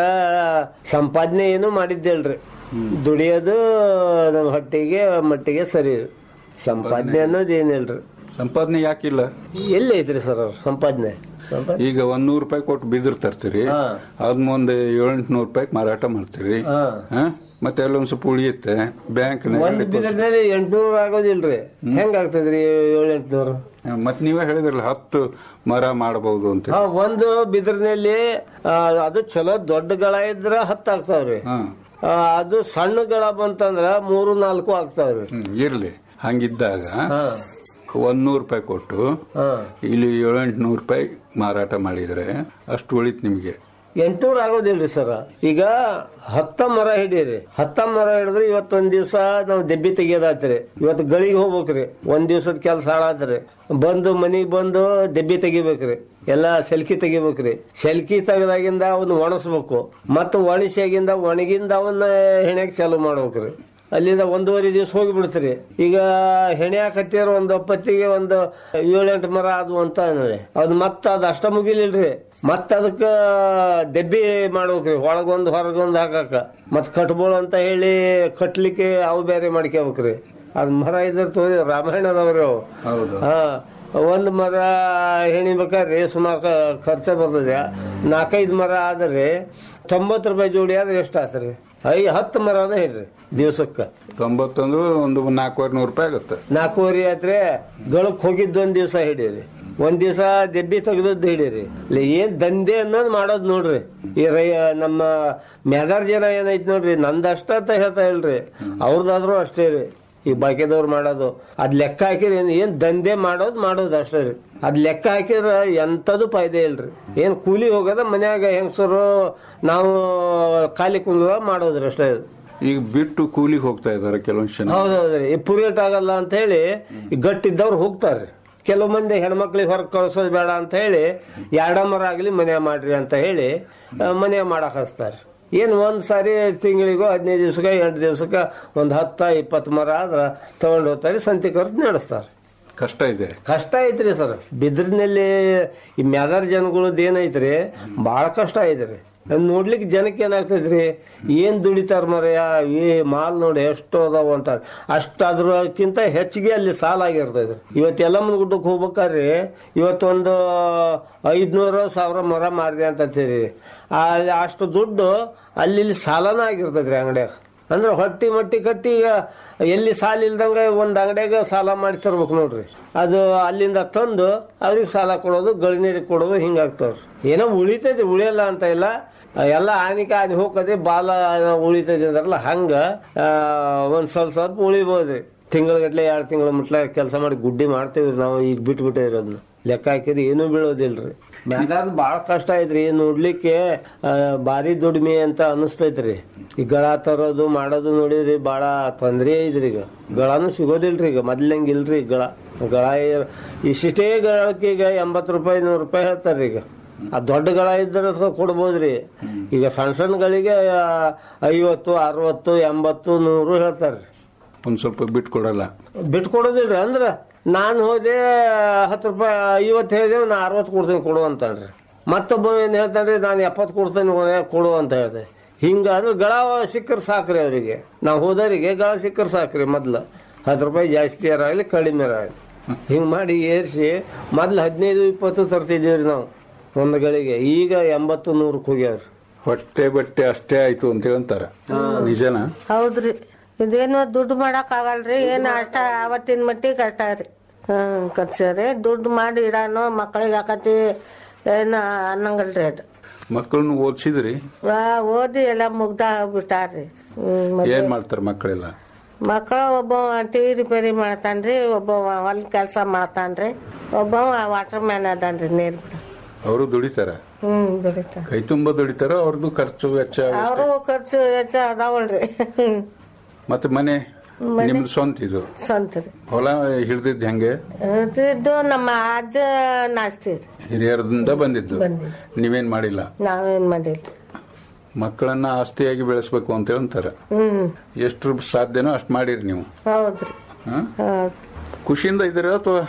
ಸಂಪಾದನೆ ಏನು ಮಾಡಿದ್ದಿಲ್ರಿ ದುಡಿಯೋದು ನಮ್ಮ ಹೊಟ್ಟಿಗೆ ಮಟ್ಟಿಗೆ ಸರಿ ಸಂಪಾದನೆ ಅನ್ನೋದು ಏನಿಲ್ರಿ ಸಂಪಾದನೆ ಯಾಕಿಲ್ಲ ಎಲ್ಲಿ ಐತ್ರಿ ಸರ್ ಅವ್ರ ಸಂಪಾದನೆ ಸಂಪಾದನೆ ಈಗ ಒಂದ್ ನೂರು ರೂಪಾಯಿ ಕೊಟ್ಟು ಬಿದಿರು ತರ್ತೀರಿ ಹಾ. ಅದ್ ಮುಂದೆ ಏಳೆಂಟು ರೂಪಾಯಿ ಮಾರಾಟ ಮಾಡ್ತೀರಿ ಹಾ. ಹಾ? ಮತ್ತೆ ಅಲ್ಲೊಂದ್ ಸ್ವಲ್ಪ ಉಳಿಯುತ್ತೆ ಬ್ಯಾಂಕ್ ಒಂದ್ ಬಿದ್ರದಲ್ಲಿ ಎಂಟ್ನೂರು ಆಗೋದಿಲ್ರಿ ಹೆಂಗ್ ಆಗ್ತದ್ರಿ ಏಳು ಎಂಟ್ನೂರು ಮತ್ ನೀವೇ ಹೇಳಿದ್ರಲ್ಲ ಹತ್ತು ಮರ ಮಾಡಬಹುದು ಅಂತ ಹಾ ಒಂದು ಬಿದಿರಿನಲ್ಲಿ ಆ, ಅದು ಚಲೋ ದೊಡ್ಡ ಗಳ ಇದ್ರ ಹತ್ತು ಆಗ್ತಾವ್ರಿ ಹಾ ಆ, ಅದು ಸಣ್ಣ ಗಳ ಬಂತಂದ್ರ ಮೂರು ನಾಲ್ಕು ಆಗ್ತಾವ್ರಿ ಹ್ಮ್, ಇರ್ಲಿ ಹಂಗಿದ್ದಾಗ ಹಾ ಒಂದ್ ನೂರು ರೂಪಾಯಿ ಕೊಟ್ಟು ಹಾ ಇಲ್ಲಿ ಏಳೆಂಟು ನೂರು ರೂಪಾಯಿ ಮಾರಾಟ ಮಾಡಿದ್ರೆ ಅಷ್ಟು ಉಳಿತ್ ನಿಮ್ಗೆ ಎಂಟ್ನೂರು ಆಗೋದಿಲ್ರಿ ಸರ್ ಈಗ ಹತ್ತ ಮರ ಹಿಡೀರಿ ಹತ್ತ ಮರ ಹಿಡಿದ್ರೆ ಇವತ್ತೊಂದ್ ದಿವ್ಸ ನಾವು ದೆಬ್ಬಿ ತೆಗಿಯೋದಾತ್ರಿ ಇವತ್ತು ಗಳಿಗೆ ಹೋಗ್ಬೇಕ್ರಿ ಒಂದ್ ದಿವ್ಸದ ಕೆಲಸ ಹಾಳಾದ್ರಿ ಬಂದು ಮನಿಗ್ ಬಂದು ದೆಬ್ಬಿ ತೆಗಿಬೇಕ್ರಿ ಎಲ್ಲಾ ಸೆಲ್ಕಿ ತೆಗಿಬೇಕ್ರಿ ಸೆಲ್ಕಿ ತೆಗದಾಗಿಂದ ಅವನ್ನ ಒಣಸ್ಬೇಕು ಮತ್ತು ಒಣಸಿಯಾಗಿಂದ ಒಣಗಿಂದ ಅವನ್ನ ಹೆಣ್ಯಾಕ್ ಚಾಲು ಮಾಡ್ಬೇಕ್ರಿ ಅಲ್ಲಿಂದ ಒಂದೂವರೆ ದಿವಸ ಹೋಗಿ ಬಿಡ್ತೀರಿ ಈಗ ಹೆಣೆ ಹಾಕತ್ತಿರ ಒಂದು ಒಪ್ಪತ್ತಿಗೆ ಒಂದು ಏಳೆಂಟು ಮರ ಆದ್ವು ಅಂತ ಅಂದ್ರೆ ಅದ್ ಮತ್ತ ಅದ್ ಅಷ್ಟ ಮುಗಿಲಿಲ್ರಿ ಮತ್ತ ಅದಕ್ಕ ದೆಬ್ಬಿ ಮಾಡ್ಬೇಕ್ರಿ ಒಳಗೊಂದು ಹೊರಗೊಂದು ಹಾಕಾಕ ಮತ್ ಕಟ್ಬೋಳು ಅಂತ ಹೇಳಿ ಕಟ್ಲಿಕ್ಕೆ ಅವು ಬೇರೆ ಮಾಡ್ಕೋಬೇಕ್ರಿ ಅದ್ ಮರ ಇದ್ರ ತೋರಿ ರಾಮಾಯಣದವ್ರಿ ಅವು ಹೌದು ಹಾ ಒಂದ್ ಮರ ಹೆಣಿಬೇಕಾದ್ರೆ ಸುಮಾರು ಕ- ಖರ್ಚ ಬರ್ತದೆ ನಾಲ್ಕೈದು ಮರ ಆದ್ರೆ ತೊಂಬತ್ತು ರೂಪಾಯಿ ಜೋಡಿ ಆದ್ರೆ ಎಷ್ಟು ಆತ್ರಿ ಐ ಹತ್ತು ಮರ ಅದ ಹೇಳ್ರಿ ದಿವ್ಸಕ್ಕ ತೊಂಬತ್ತೊಂದು ಒಂದು ನಾಲ್ಕೂವರೆ ನೂರು ರೂಪಾಯಿ ಆಗುತ್ತೆ ನಾಲ್ಕೂವರೆ ಆತ್ರೆ ಗಳಕ್ ಹೋಗಿದ್ದು ಒಂದ್ ದಿವ್ಸ ಹಿಡೀರಿ ಒಂದ್ ದಿವ್ಸ ದೆಬ್ಬಿ ತೆಗ್ದದ್ದು ಹಿಡೀರಿ ಇಲ್ಲಿ ಏನ್ ದಂಧೆ ಅನ್ನೋದು ಮಾಡೋದ್ ನೋಡ್ರಿ ಈ ರೈ ನಮ್ಮ ಮೆದಾರ್ ಜನ ಏನೈತಿ ನೋಡ್ರಿ ನಂದಷ್ಟ ಅಂತ ಹೇಳ್ತಾ ಇಲ್ರಿ ಅವ್ರದಾದ್ರು ಅಷ್ಟೇ ರೀ ಈ ಬಾಕಿದವ್ರು ಮಾಡೋದು ಅದ್ ಲೆಕ್ಕ ಹಾಕಿರಿ ಏನ್- ಏನ್ ದಂಧೆ ಮಾಡೋದು ಮಾಡೋದು ಅಷ್ಟೇ ರೀ ಅದ್ ಲೆಕ್ಕ ಹಾಕಿದ್ರ ಎಂತದು ಫಾಯ್ದೆ ಇಲ್ರಿ ಏನ್ ಕೂಲಿ ಹೋಗೋದ ಮನ್ಯಾಗ ಹೆಂಗಸರು ನಾವು ಖಾಲಿ ಕುಂದ್ರ ಮಾಡೋದ್ರಿ ಅಷ್ಟೇ ಈಗ ಬಿಟ್ಟು ಕೂಲಿಗೆ ಹೋಗ್ತಾ ಇದಾರೆ ಕೆಲವೊಂದು ಜನ ಹೌದೌದ್ರಿ ಈ ಪುರಿಯಟ್ ಆಗಲ್ಲ ಅಂತ ಹೇಳಿ ಈ ಗಟ್ಟಿದ್ದವ್ರು ಹೋಗ್ತಾರ್ರಿ ಕೆಲವು ಮಂದಿ ಹೆಣ್ಮಕ್ಳಿಗೆ ಹೊರಗೆ ಕಳ್ಸೋದು ಬೇಡ ಅಂತ ಹೇಳಿ ಎರಡ ಮರ ಆಗಲಿ ಮನೆ ಮಾಡ್ರಿ ಅಂತ ಹೇಳಿ ಆ, ಮನೆ ಮಾಡಕ್ ಹಚ್ತಾರ ಏನ್ ಒಂದ್ ಸಾರಿ ತಿಂಗಳಿಗೋ ಹದಿನೈದು ದಿವ್ಸಕ್ಕೆ ಎಂಟು ದಿವ್ಸಕ್ಕೆ ಒಂದ್ ಹತ್ತ ಇಪ್ಪತ್ತು ಮರ ಆದ್ರ ತಗೊಂಡ್ ಹೋಗ್ತಾರೆ ಸಂತಿ ಖರ್ಚು ನಡೆಸ್ತಾರ ಕಷ್ಟ ಇದೆ ಕಷ್ಟ ಐತ್ರಿ ಸರ್ ಬಿದ್ರಿನಲ್ಲಿ ಈ ಮ್ಯಾದಾರ್ ಜನಗಳದ್ದು ಏನೈತ್ರಿ ಬಹಳ ಕಷ್ಟ ಐತ್ರಿ ಅದ್ ನೋಡ್ಲಿಕ್ಕೆ ಜನಕ್ಕೆ ಏನಾಗ್ತೈತ್ರಿ ಏನ್ ದುಡಿತಾರ ಮರಯ ಈ ಮಾಲ್ ನೋಡಿ ಎಷ್ಟು ಅದಾವ ಅಂತಾರ ಅಷ್ಟ ಅದ್ರಕ್ಕಿಂತ ಹೆಚ್ಚಿಗೆ ಅಲ್ಲಿ ಸಾಲ ಆಗಿರ್ತೈತ್ರಿ ಇವತ್ತು ಎಲ್ಲಮ್ಮನ ಗುಡ್ಡಕ್ಕೆ ಹೋಗ್ಬೇಕಾದ್ರೆ ಇವತ್ತೊಂದು ಐದ್ನೂರು ಸಾವಿರ ಮರ ಮಾರಿದೆ ಅಂತ ಅಂತೀರಿ ಆ ಅಷ್ಟು ದುಡ್ಡು ಅಲ್ಲಿ ಇಲ್ಲಿ ಸಾಲನ ಆಗಿರ್ತೈತ್ರಿ ಅಂಗಡಿಯಾಗ ಅಂದ್ರೆ ಹೊಟ್ಟಿ ಮಟ್ಟಿ ಕಟ್ಟಿ ಈಗ ಎಲ್ಲಿ ಸಾಲ ಇಲ್ದಂಗ ಒಂದ್ ಅಂಗಡಿಯಾಗ ಸಾಲ ಮಾಡಿ ತರ್ಬೇಕು ನೋಡ್ರಿ ಅದು ಅಲ್ಲಿಂದ ತಂದು ಅವ್ರಿಗೆ ಸಾಲ ಕೊಡೋದು ಗಳಿನೀರಿಗೆ ಕೊಡೋದು ಹಿಂಗಾಗ್ತಾವ್ರಿ ಏನೋ ಉಳಿತೈತಿ ಉಳಿಯಲ್ಲ ಅಂತ ಇಲ್ಲ ಎಲ್ಲ ಆನಿಕ ಆನಿ ಹೋಗದೆ ಬಾಲ ಉಳಿತೈತಿ ಅಂದ್ರಲ್ಲ ಹಂಗ ಆ, ಒಂದ್ ಸ್ವಲ್ಪ ಸ್ವಲ್ಪ ಉಳಿಬೋದ್ರಿ ತಿಂಗಳಗಟ್ಲೆ ಎರಡು ತಿಂಗಳ ಮುಟ್ಲ ಕೆಲಸ ಮಾಡಿ ಗುಡ್ಡಿ ಮಾಡ್ತೇವ್ರಿ ನಾವು ಈಗ ಬಿಟ್ಬಿಟ್ಟೇವ್ರಿ ಅದನ್ನ ಲೆಕ್ಕ ಹಾಕಿದ್ರೆ ಏನೂ ಬೀಳೋದಿಲ್ರಿ ಮ್ಯಾಗಾರ್ದು ಭಾಳ ಕಷ್ಟ ಐತ್ರಿ ನೋಡ್ಲಿಕ್ಕೆ ಆ, ಭಾರಿ ದುಡಿಮೆ ಅಂತ ಅನಿಸ್ತೈತ್ರಿ ಈ ಗಳ ತರೋದು ಮಾಡೋದು ನೋಡಿದ್ರಿ ಭಾಳ ತೊಂದ್ರೆ ಐತ್ರಿ ಈಗ ಗಳನು ಸಿಗೋದಿಲ್ರಿ ಈಗ ಮೊದ್ಲಂಗೆ ಇಲ್ರಿ ಗಳ ಗಳ ಇಷ್ಟೇ ಗಳಕ್ಕೆ ಈಗ ಎಂಬತ್ತು ರೂಪಾಯಿ ನೂರು ರೂಪಾಯಿ ಹೇಳ್ತಾರ್ರಿ ಈಗ ಆ ದೊಡ್ಡ ಗಳ ಇದ್ರೆ ಅದ್ಕ ಕೊಡ್ಬೋದ್ರಿ ಈಗ ಸಣ್ಣ ಸಣ್ಣಗಳಿಗೆ ಆ, ಐವತ್ತು ಅರವತ್ತು ಎಂಬತ್ತು ನೂರು ಹೇಳ್ತಾರ್ರಿ ಒಂದ್ ಸ್ವಲ್ಪ ಬಿಟ್ಕೊಡಲ್ಲ ಬಿಟ್ಕೊಡೋದಿಲ್ರಿ ಅಂದ್ರ ನಾನು ಹೋದೆ ಹತ್ತು ರೂಪಾಯಿ ಐವತ್ತು ಹೇಳಿದೆ ನಾ ಅರವತ್ತು ಕೊಡ್ತೀನಿ ಕೊಡು ಅಂತಾನ್ರಿ ಮತ್ತೊಬ್ಬ ಏನ್ ಹೇಳ್ತಾನ್ರಿ ನಾನು ಎಪ್ಪತ್ತು ಕೊಡ್ತೀನಿ ಕೊನೆ- ಕೊಡು ಅಂತ ಹೇಳ್ದೆ ಹಿಂಗ ಅಂದ್ರೆ ಗಳ ಸಿಕ್ಕರ್ ಸಾಕ್ರಿ ಅವರಿಗೆ ನಾವು ಹೋದವರಿಗೆ ಗಳ ಸಿಕ್ಕರ್ ಸಾಕ್ರಿ ಮೊದ್ಲು ಹತ್ತು ರೂಪಾಯಿ ಜಾಸ್ತಿ ಆಗಲಿ ಕಡಿಮೆ ಆಗಲಿ ಹಿಂಗ್ ಮಾಡಿ ಏರ್ಸಿ ಮೊದ್ಲು ಹದಿನೈದು ಇಪ್ಪತ್ತು ತರ್ತಿದ್ದೀವ್ರಿ ನಾವು ಒಂದು ಗಳಿಗೆ ಈಗ ಎಂಬತ್ತು ನೂರಕ್ಕೆ ಹೋಗ್ಯಾವ್ರಿ ಹೊಟ್ಟೆ ಬಟ್ಟೆ ಅಷ್ಟೇ ಆಯ್ತು ಅಂತ ಹೇಳ್ತಾರ ನಿಜನಾ ಹೌದ್ರಿ ಇದೇನು ದುಡ್ಡು ಮಾಡಕ್ ಆಗಲ್ರಿ ಏನ್ ಅಷ್ಟ ಅವತ್ತಿನ ಮಟ್ಟಿಗೆ ಅಷ್ಟ ರೀ ಹ್ಮ್ ಖರ್ಚು ದುಡ್ಡು ಮಾಡಿ ಇಡಾನು ಮಕ್ಕಳಿಗೆ ಹಾಕತಿ ಏನ ಅನ್ನಂಗಲ್ರಿ ಅದು ಮಕ್ಕಳನ್ನ ಓದಿಸಿದ್ರಿ ವಾ ಓದಿ ಎಲ್ಲ ಮುಗ್ದ ಬಿಟ್ಟಾರ್ರಿ ಹ್ಮ್ ಮದ್ವೆ- ಏನ್ ಮಾಡ್ತಾರ ಮಕ್ಕಳೆಲ್ಲ ಮಕ್ಕಳು ಒಬ್ಬ ಟಿವಿ ರಿಪೇರಿ ಮಾಡ್ತಾನ್ರಿ ಒಬ್ಬ ಹೊಲ ಕೆಲಸ ಮಾಡ್ತಾನ್ರಿ ಒಬ್ಬ ವಾಟರ್ ಮ್ಯಾನ್ ಅದಾನ್ರಿ ನೀರ್ ಬಿಡ ಅವರು ದುಡಿತಾರ ಹ್ಮ್ ದುಡಿತಾನ ಕೈ ತುಂಬಾ ದುಡಿತಾರ ಅವ್ರದ್ದು ಖರ್ಚು ವೆಚ್ಚ ಅವರು ಖರ್ಚು ವೆಚ್ಚ ಅದಾವಲ್ರಿ ಮತ್ತೆ ಮನೆ ನಿಮ್ದು ಸ್ವಂತ ಇದು ಸ್ವಂತ ರೀ ಹೊಲ ಹಿಡ್ದಿದ್ ಹೆಂಗೆ ಇದು ನಮ್ಮ ಅಜ್ಜ ನಾಸ್ತಿ ರೀ ಹಿರಿಯರದಿಂದ ಬಂದಿದ್ದು ಬಂದಿದ್ದು. ನೀವೇನ್ ಮಾಡಿಲ್ಲ ನಾವೇನ್ ಮಾಡಿಲ್ರಿ ಮಕ್ಕಳನ್ನ ಆಸ್ತಿಯಾಗಿ ಬೆಳೆಸ್ಬೇಕು ಅಂತ ಹೇಳ್ತಾರ ಹ್ಮ್ ಎಷ್ಟು ಸಾಧ್ಯನೋ ಅಷ್ಟು ಮಾಡಿರಿ ನೀವು ಹೌದ್ರಿ ಹ? ಹೌದ್ ಖುಷಿಯಿಂದ ಇದ್ದೀರಾ ಅಥವಾ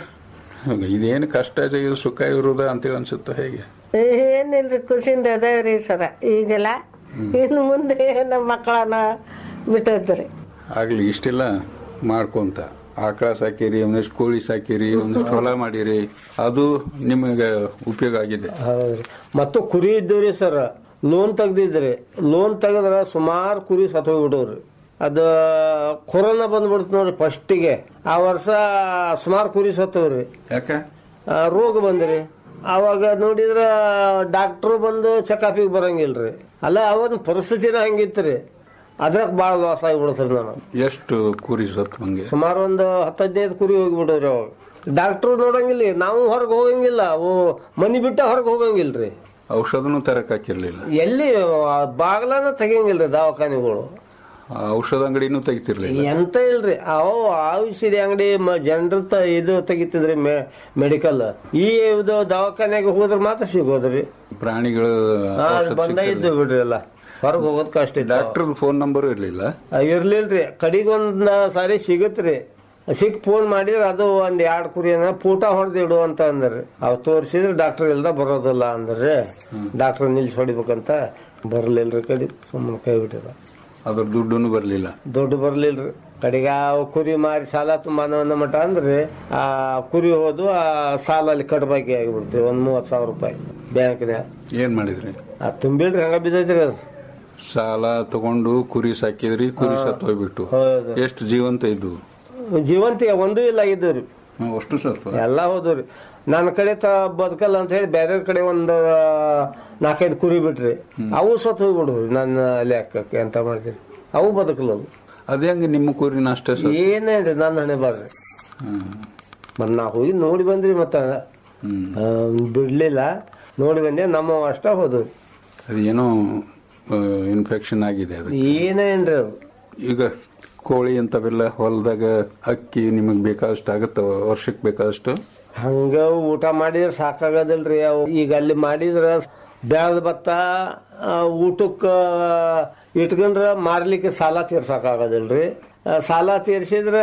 ಇದೇನು ಕಷ್ಟ ಇದು ಸುಖ ಇರುದ ಅಂತೇಳಿ ಅನ್ಸುತ್ತೋ ಹೇಗೆ ಏನಿಲ್ರಿ ಖುಷಿಯಿಂದ ಅದೇವ್ರಿ ಸರ ಈಗೆಲ್ಲ ಇನ್ನು ಮುಂದೆ ನಮ್ಮ ಮಕ್ಕಳನ್ನ ಬಿಟ್ಟದ್ರಿ ಆಗ್ಲಿ ಇಷ್ಟೆಲ್ಲ ಮಾಡ್ಕೊಂತ ಆಕಳ ಸಾಕಿರಿ ಒಂದಿಷ್ಟು ಕೋಳಿ ಸಾಕಿರಿ ಒಂದಿಷ್ಟು ಹೊಲ ಮಾಡಿರಿ ಅದು ನಿಮಗೆ ಉಪಯೋಗ ಆಗಿದೆ ಹೌದ್ರಿ ಮತ್ತು ಕುರಿ ಇದ್ದವ್ರಿ ಸರ್ ಲೋನ್ ತೆಗ್ದಿದ್ರಿ ಲೋನ್ ತೆಗದ್ರ ಸುಮಾರು ಕುರಿ ಸತ್ತೋಗ್ಬಿಟ್ಟವ್ರಿ ಅದ ಕೊರೋನಾ ಬಂದ್ಬಿಡ್ತು ನೋಡ್ರಿ ಫಸ್ಟಿಗೆ ಆ ವರ್ಷ ಸುಮಾರು ಕುರಿ ಸತ್ತವ್ರಿ ಯಾಕೆ ಆ, ರೋಗ ಬಂದ್ರಿ ಅವಾಗ ನೋಡಿದ್ರ ಡಾಕ್ಟ್ರು ಬಂದು ಚೆಕಪಿಗೆ ಬರಂಗಿಲ್ರಿ ಅಲ್ಲ ಅವನ್ ಪರಿಸ್ಥಿತಿನ ಹಂಗಿತ್ರಿ ಅದ್ರಾಗ ಭಾಳ ಲಾಸ್ ಆಗಿಬಿಡ್ತ್ರಿ ನಾನು ಎಷ್ಟು ಕುರಿ ಸತ್ತು ಹಂಗೆ ಸುಮಾರು ಒಂದು ಹತ್ತು ಹದಿನೈದು ಕುರಿ ಹೋಗಿಬಿಟ್ಟವ್ರಿ ಅವಾಗ ಡಾಕ್ಟ್ರು ನೋಡಂಗಿಲ್ಲ ನಾವು ಹೊರಗೆ ಹೋಗಂಗಿಲ್ಲ ಅವು ಮನಿ ಬಿಟ್ಟ ಹೊರಗೆ ಹೋಗಂಗಿಲ್ರಿ ಔಷಧನೂ ತರಕ್ ಹಾಕಿರ್ಲಿಲ್ಲ ಎಲ್ಲಿ ಆ ಬಾಗ್ಲನ ತೆಗಿಯಂಗಿಲ್ರಿ ದವಾಖಾನಿಗಳು ಆ ಔಷಧ ಅಂಗಡಿನೂ ತೆಗಿತಿರ್ಲಿಲ್ಲ ಎಂತ ಇಲ್ರಿ ಅವು ಔಷಧಿ ಅಂಗಡಿ ಜನರ ಇದು ತೆಗಿತಿದ್ರಿ ಮೆಡಿಕಲ್ ಈ ಇದು ದವಾಖಾನ್ಯಾಗ ಹೋದ್ರ ಮಾತ್ರ ಸಿಗೋದ್ರಿ ಪ್ರಾಣಿಗಳು ಹಾ, ಅದು ಬಂದ ಇದ್ದು ಬಿಡ್ರಿ ಎಲ್ಲ ಹೊರಗೆ ಹೋಗೋದ್ ಕಷ್ಟ ಇತ್ತು ಡಾಕ್ಟರ್ ಫೋನ್ ನಂಬರ್ ಇರ್ಲಿಲ್ಲ ಆ, ಇರ್ಲಿಲ್ರಿ ಕಡಿಗೊಂದ್ ಸಾರಿ ಸಿಗತ್ರಿ ಸಿಕ್ ಫೋನ್ ಮಾಡಿದ್ರೆ ಅದು ಒಂದ್ ಎರಡ್ ಕುರಿಯನ್ನ ಫೋಟೋ ಹೊಡೆದು ಇಡು ಅಂತ ಅಂದ್ರಿ ಅವ್ ತೋರಿಸಿದ್ರೆ ಡಾಕ್ಟರ್ ಇಲ್ದ ಬರೋದಿಲ್ಲ ಅಂದ್ರಿ ಡಾಕ್ಟರ್ ನಿಲ್ಸಿ ಹೊಡಿಬೇಕಂತ ಬರ್ಲಿಲ್ರಿ ಕಡಿ ಸುಮ್ಮನೆ ಕೈ ಬಿಟ್ಟಿದ ಅದ್ರ ದುಡ್ಡು ಬರ್ಲಿಲ್ಲ ದುಡ್ಡು ಬರ್ಲಿಲ್ರಿ ಕಡೆಗೆ ಆ ಕುರಿ ಮಾರಿ ಸಾಲ ತುಂಬಾನ ಒಂದ ಮಟ ಅಂದ್ರೆ ಆ ಕುರಿ ಹೋದು ಆ ಸಾಲ ಅಲ್ಲಿ ಕಟ್ಬಾಕಿ ಆಗಿಬಿಡ್ತೀವಿ ಒಂದ್ ಮೂವತ್ ಸಾವಿರ ರೂಪಾಯಿ ಬ್ಯಾಂಕ್ನ್ಯಾಗ ಏನ್ ಮಾಡಿದ್ರಿ ಆ ತುಂಬಿಲ್ರಿ ಹಂಗ ಬಿದ್ದೈತ್ರಿ ಅದು ಸಾಲ ತಗೊಂಡು ಕುರಿ ಸಾಕಿದ್ರಿ ಕುರಿ ಸತ್ತು ಹೋಗ್ಬಿಟ್ಟು ಹೌದು ಎಷ್ಟು ಜೀವಂತ ಇದ್ವು ಜೀವಂತಿಗೆ ಒಂದೂ ಇಲ್ಲ ಆಗಿದ್ದು ಹ್ಮ್, ಅಷ್ಟು ಸತ್ತು ಎಲ್ಲ ಹೋದ್ರಿ ನನ್ನ ಕಡೆ ತ ಬದುಕಲ್ಲ ಅಂತ ಹೇಳಿ ಬೇರೆ ಕಡೆ ಒಂದು ನಾಲ್ಕೈದು ಕುರಿ ಬಿಟ್ರಿ ಅವು ಸತ್ ಹೋಗ್ಬಿಡ್ರಿ ನನ್ನ ಲೆಕ್ಕಕ್ಕೆ ಅಂತ ಮಾಡ್ತೀರಿ ಅವು ಬದುಕಲ್ಲ ಅದೇ ಹಂಗೆ ನಿಮ್ಮ ಕುರಿನ ಅಷ್ಟೇ ಸತ್ತು ಏನೇನ್ರಿ ನನ್ನ ಹಣೆ ಬಾರ್ರಿ ಹ್ಮ್. ಮತ್ ನಾ ಹೋಗಿ ನೋಡಿ ಬಂದ್ರಿ ಮತ್ತ ಹ್ಮ್ ಆ, ಬಿಡ್ಲಿಲ್ಲ ನೋಡಿ ಬಂದೆ ನಮ್ಮ ಅಷ್ಟ ಹೋದ್ರಿ ಅದೇನೋ ಇನ್ಫೆಕ್ಷನ್ ಆಗಿದೆ ಅದು ಏನೇನ್ರಿ ಅದು ಈಗ ಕೋಳಿ ಅಂತವೆಲ್ಲ ಹೊಲದಾಗ ಅಕ್ಕಿ ನಿಮಗೆ ಬೇಕಾದಷ್ಟು ಆಗುತ್ತವ ವರ್ಷಕ್ಕೆ ಬೇಕಾದಷ್ಟು ಹಂಗ ಊಟ ಮಾಡಿದ್ರೆ ಸಾಕಾಗದಿಲ್ರಿ ಅವು ಈಗ ಅಲ್ಲಿ ಮಾಡಿದ್ರ ಬೆಳದ ಭತ್ತ ಆ, ಊಟಕ್ಕ ಇಟ್ಕೊಂಡ್ರ ಮಾರ್ಲಿಕ್ಕೆ ಸಾಲ ತೀರ್ಸಕ್ಕಾಗೋದಿಲ್ರಿ ಆ, ಸಾಲ ತೀರ್ಸಿದ್ರ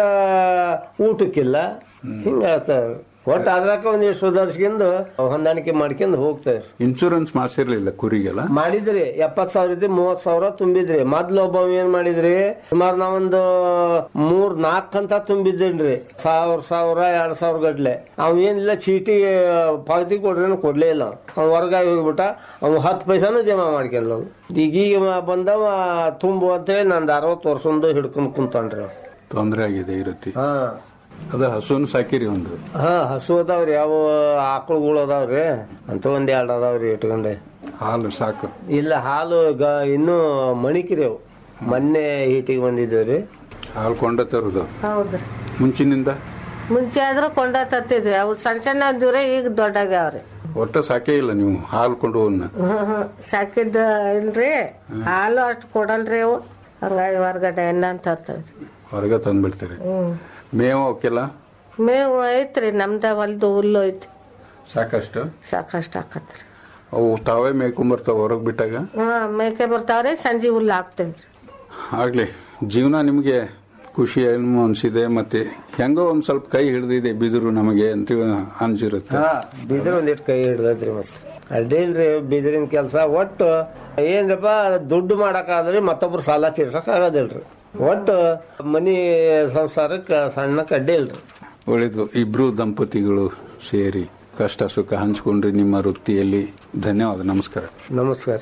ಊಟಕ್ಕಿಲ್ಲ ಹಿಂಗ ಒಟ್ಟು ಅದ್ರಾಕ ಒಂದಿಷ್ಟು ಸುಧಾರಿಸ್ಕೊಂಡು ಹೊಂದಾಣಿಕೆ ಮಾಡ್ಕೊಂಡು ಹೋಗ್ತೇವೆ ಇನ್ಶೂರೆನ್ಸ್ ಮಾಡಿಸಿರ್ಲಿಲ್ಲ ಕುರಿಗೆಲ್ಲ ಮಾಡಿದ್ರಿ ಎಪ್ಪತ್ ಸಾವಿರ ಇದ್ರಿ ಮೂವತ್ ಸಾವಿರ ತುಂಬಿದ್ರಿ ಮೊದ್ಲು ಒಬ್ಬ ಏನ್ ಮಾಡಿದ್ರಿ ಸುಮಾರು ನಾವೊಂದು ಮೂರ್ ನಾಲ್ಕ್ ಅಂತ ತುಂಬಿದ್ದೇನ್ರಿ ಸಾವಿರ ಸಾವಿರ ಎರಡ್ ಸಾವಿರ ಗಟ್ಲೆ ಅವ್ ಏನಿಲ್ಲ ಚೀಟಿ ಪಾವತಿ ಕೊಡ್ರಿ ಕೊಡ್ಲೇ ಇಲ್ಲ ಅವ್ ಹೊರಗಾಗಿ ಹೋಗ್ಬಿಟ್ಟ ಅವ್ ಹತ್ತು ಪೈಸಾನು ಜಮಾ ಮಾಡ್ಕೊಂಡ್ ಈಗೀಗ ಬಂದವ ತುಂಬು ಅಂತೇಳಿ ನಂದು ಅರವತ್ತು ವರ್ಷದಿಂದ ಹಿಡ್ಕೊಂಡ್ ಕುಂತಾನ್ರಿ ಅವ. ತೊಂದರೆ ಆಗಿದೆ ಈ ರೀತಿ ಹಾ ಅದ ಹಸುನ್ ಸಾಕಿರಿ ಒಂದು ಹಾ ಹಸು ಅದಾವ್ರಿ ಯಾವ ಆಕಳುಗಳು ಅದಾವ್ರಿ ಅಂತ ಒಂದ್ ಎರಡ್ ಅದಾವ್ರಿ ಇಟ್ಕೊಂಡೆ ಹಾಲು ಸಾಕು ಇಲ್ಲ ಹಾಲು ಗ ಇನ್ನೂ ಮಣಿಕಿರಿ ಅವು ಮೊನ್ನೆ ಹೀಟಿಗೆ ಬಂದಿದ್ದೇವ್ರಿ ಹಾಲು ಕೊಂಡ ತರುದು ಹೌದ್ರಿ ಮುಂಚಿನಿಂದ ಮುಂಚೆ ಆದ್ರೂ ಕೊಂಡ ತತ್ತಿದ್ವಿ ಅವ್ರು ಸಣ್ಣ ಸಣ್ಣ ಇದ್ವ್ರೆ ಈಗ ದೊಡ್ಡಾಗ್ಯಾವ್ರಿ ಒಟ್ಟ ಸಾಕೇ ಇಲ್ಲ ನೀವು ಹಾಲು ಕೊಂಡವನ್ನ ಹ್ಮ್ ಹ್ಮ್ ಸಾಕಿದ್ದ ಇಲ್ರಿ ಹಾಲು ಅಷ್ಟು ಕೊಡಲ್ರಿ ಅವು ಹಂಗಾಗಿ ಹೊರಗಡೆ ಎಣ್ಣ ಅಂತ ತರ್ತೇವ್ರಿ ಹೊರಗೆ ತಂದ್ಬಿಡ್ತೀರಿ ಹ್ಮ್ ಮೇವು ಅವಕ್ಕೆಲ್ಲ ಮೇವು ಐತ್ರಿ ನಮ್ದ ಹೊಲ್ದು ಹುಲ್ಲು ಐತಿ ಸಾಕಷ್ಟು ಸಾಕಷ್ಟು ಹಾಕತ್ರಿ ಅವು ತಾವೇ ಮೇಯ್ಕೊಂಬರ್ತಾವ ಹೊರಗೆ ಬಿಟ್ಟಾಗ ಹಾ ಮೇಕೆ ಬರ್ತಾವ್ರಿ ಸಂಜೆ ಹುಲ್ಲು ಹಾಕ್ತೇವ್ರಿ ಆಗ್ಲಿ ಜೀವನ ನಿಮಗೆ ಖುಷಿ ಏನು ಅನ್ಸಿದೆ ಮತ್ತೆ ಹೆಂಗೋ ಒಂದ್ ಸ್ವಲ್ಪ ಕೈ ಹಿಡ್ದಿದೆ ಬಿದಿರು ನಮಗೆ ಅಂತ ಅನ್ಸಿರುತ್ತೆ ಹಾ ಬಿದಿರು ಒಂದಿಟ್ಟು ಕೈ ಹಿಡ್ದೈತ್ರಿ ಮತ್ತೆ ಅಡ್ಡಿ ಇಲ್ರಿ ಬಿದಿರಿನ ಕೆಲಸ ಒಟ್ಟು ಏನ್ರಪ್ಪ ದುಡ್ಡು ಮಾಡಕ್ಕಾದ್ರಿ ಮತ್ತೊಬ್ರು ಸಾಲ ತೀರ್ಸಕ್ ಆಗೋದಿಲ್ರಿ ಒಟ್ಟು ಮನಿ ಸಂಸಾರಕ್ಕೆ ಸಣ್ಣ ಅಡ್ಡಿ ಇಲ್ರಿ ಒಳ್ಳೇದು ಇಬ್ರು ದಂಪತಿಗಳು ಸೇರಿ ಕಷ್ಟ ಸುಖ ಹಂಚ್ಕೊಂಡ್ರಿ ನಿಮ್ಮ ವೃತ್ತಿಯಲ್ಲಿ ಧನ್ಯವಾದ ನಮಸ್ಕಾರ ನಮಸ್ಕಾರ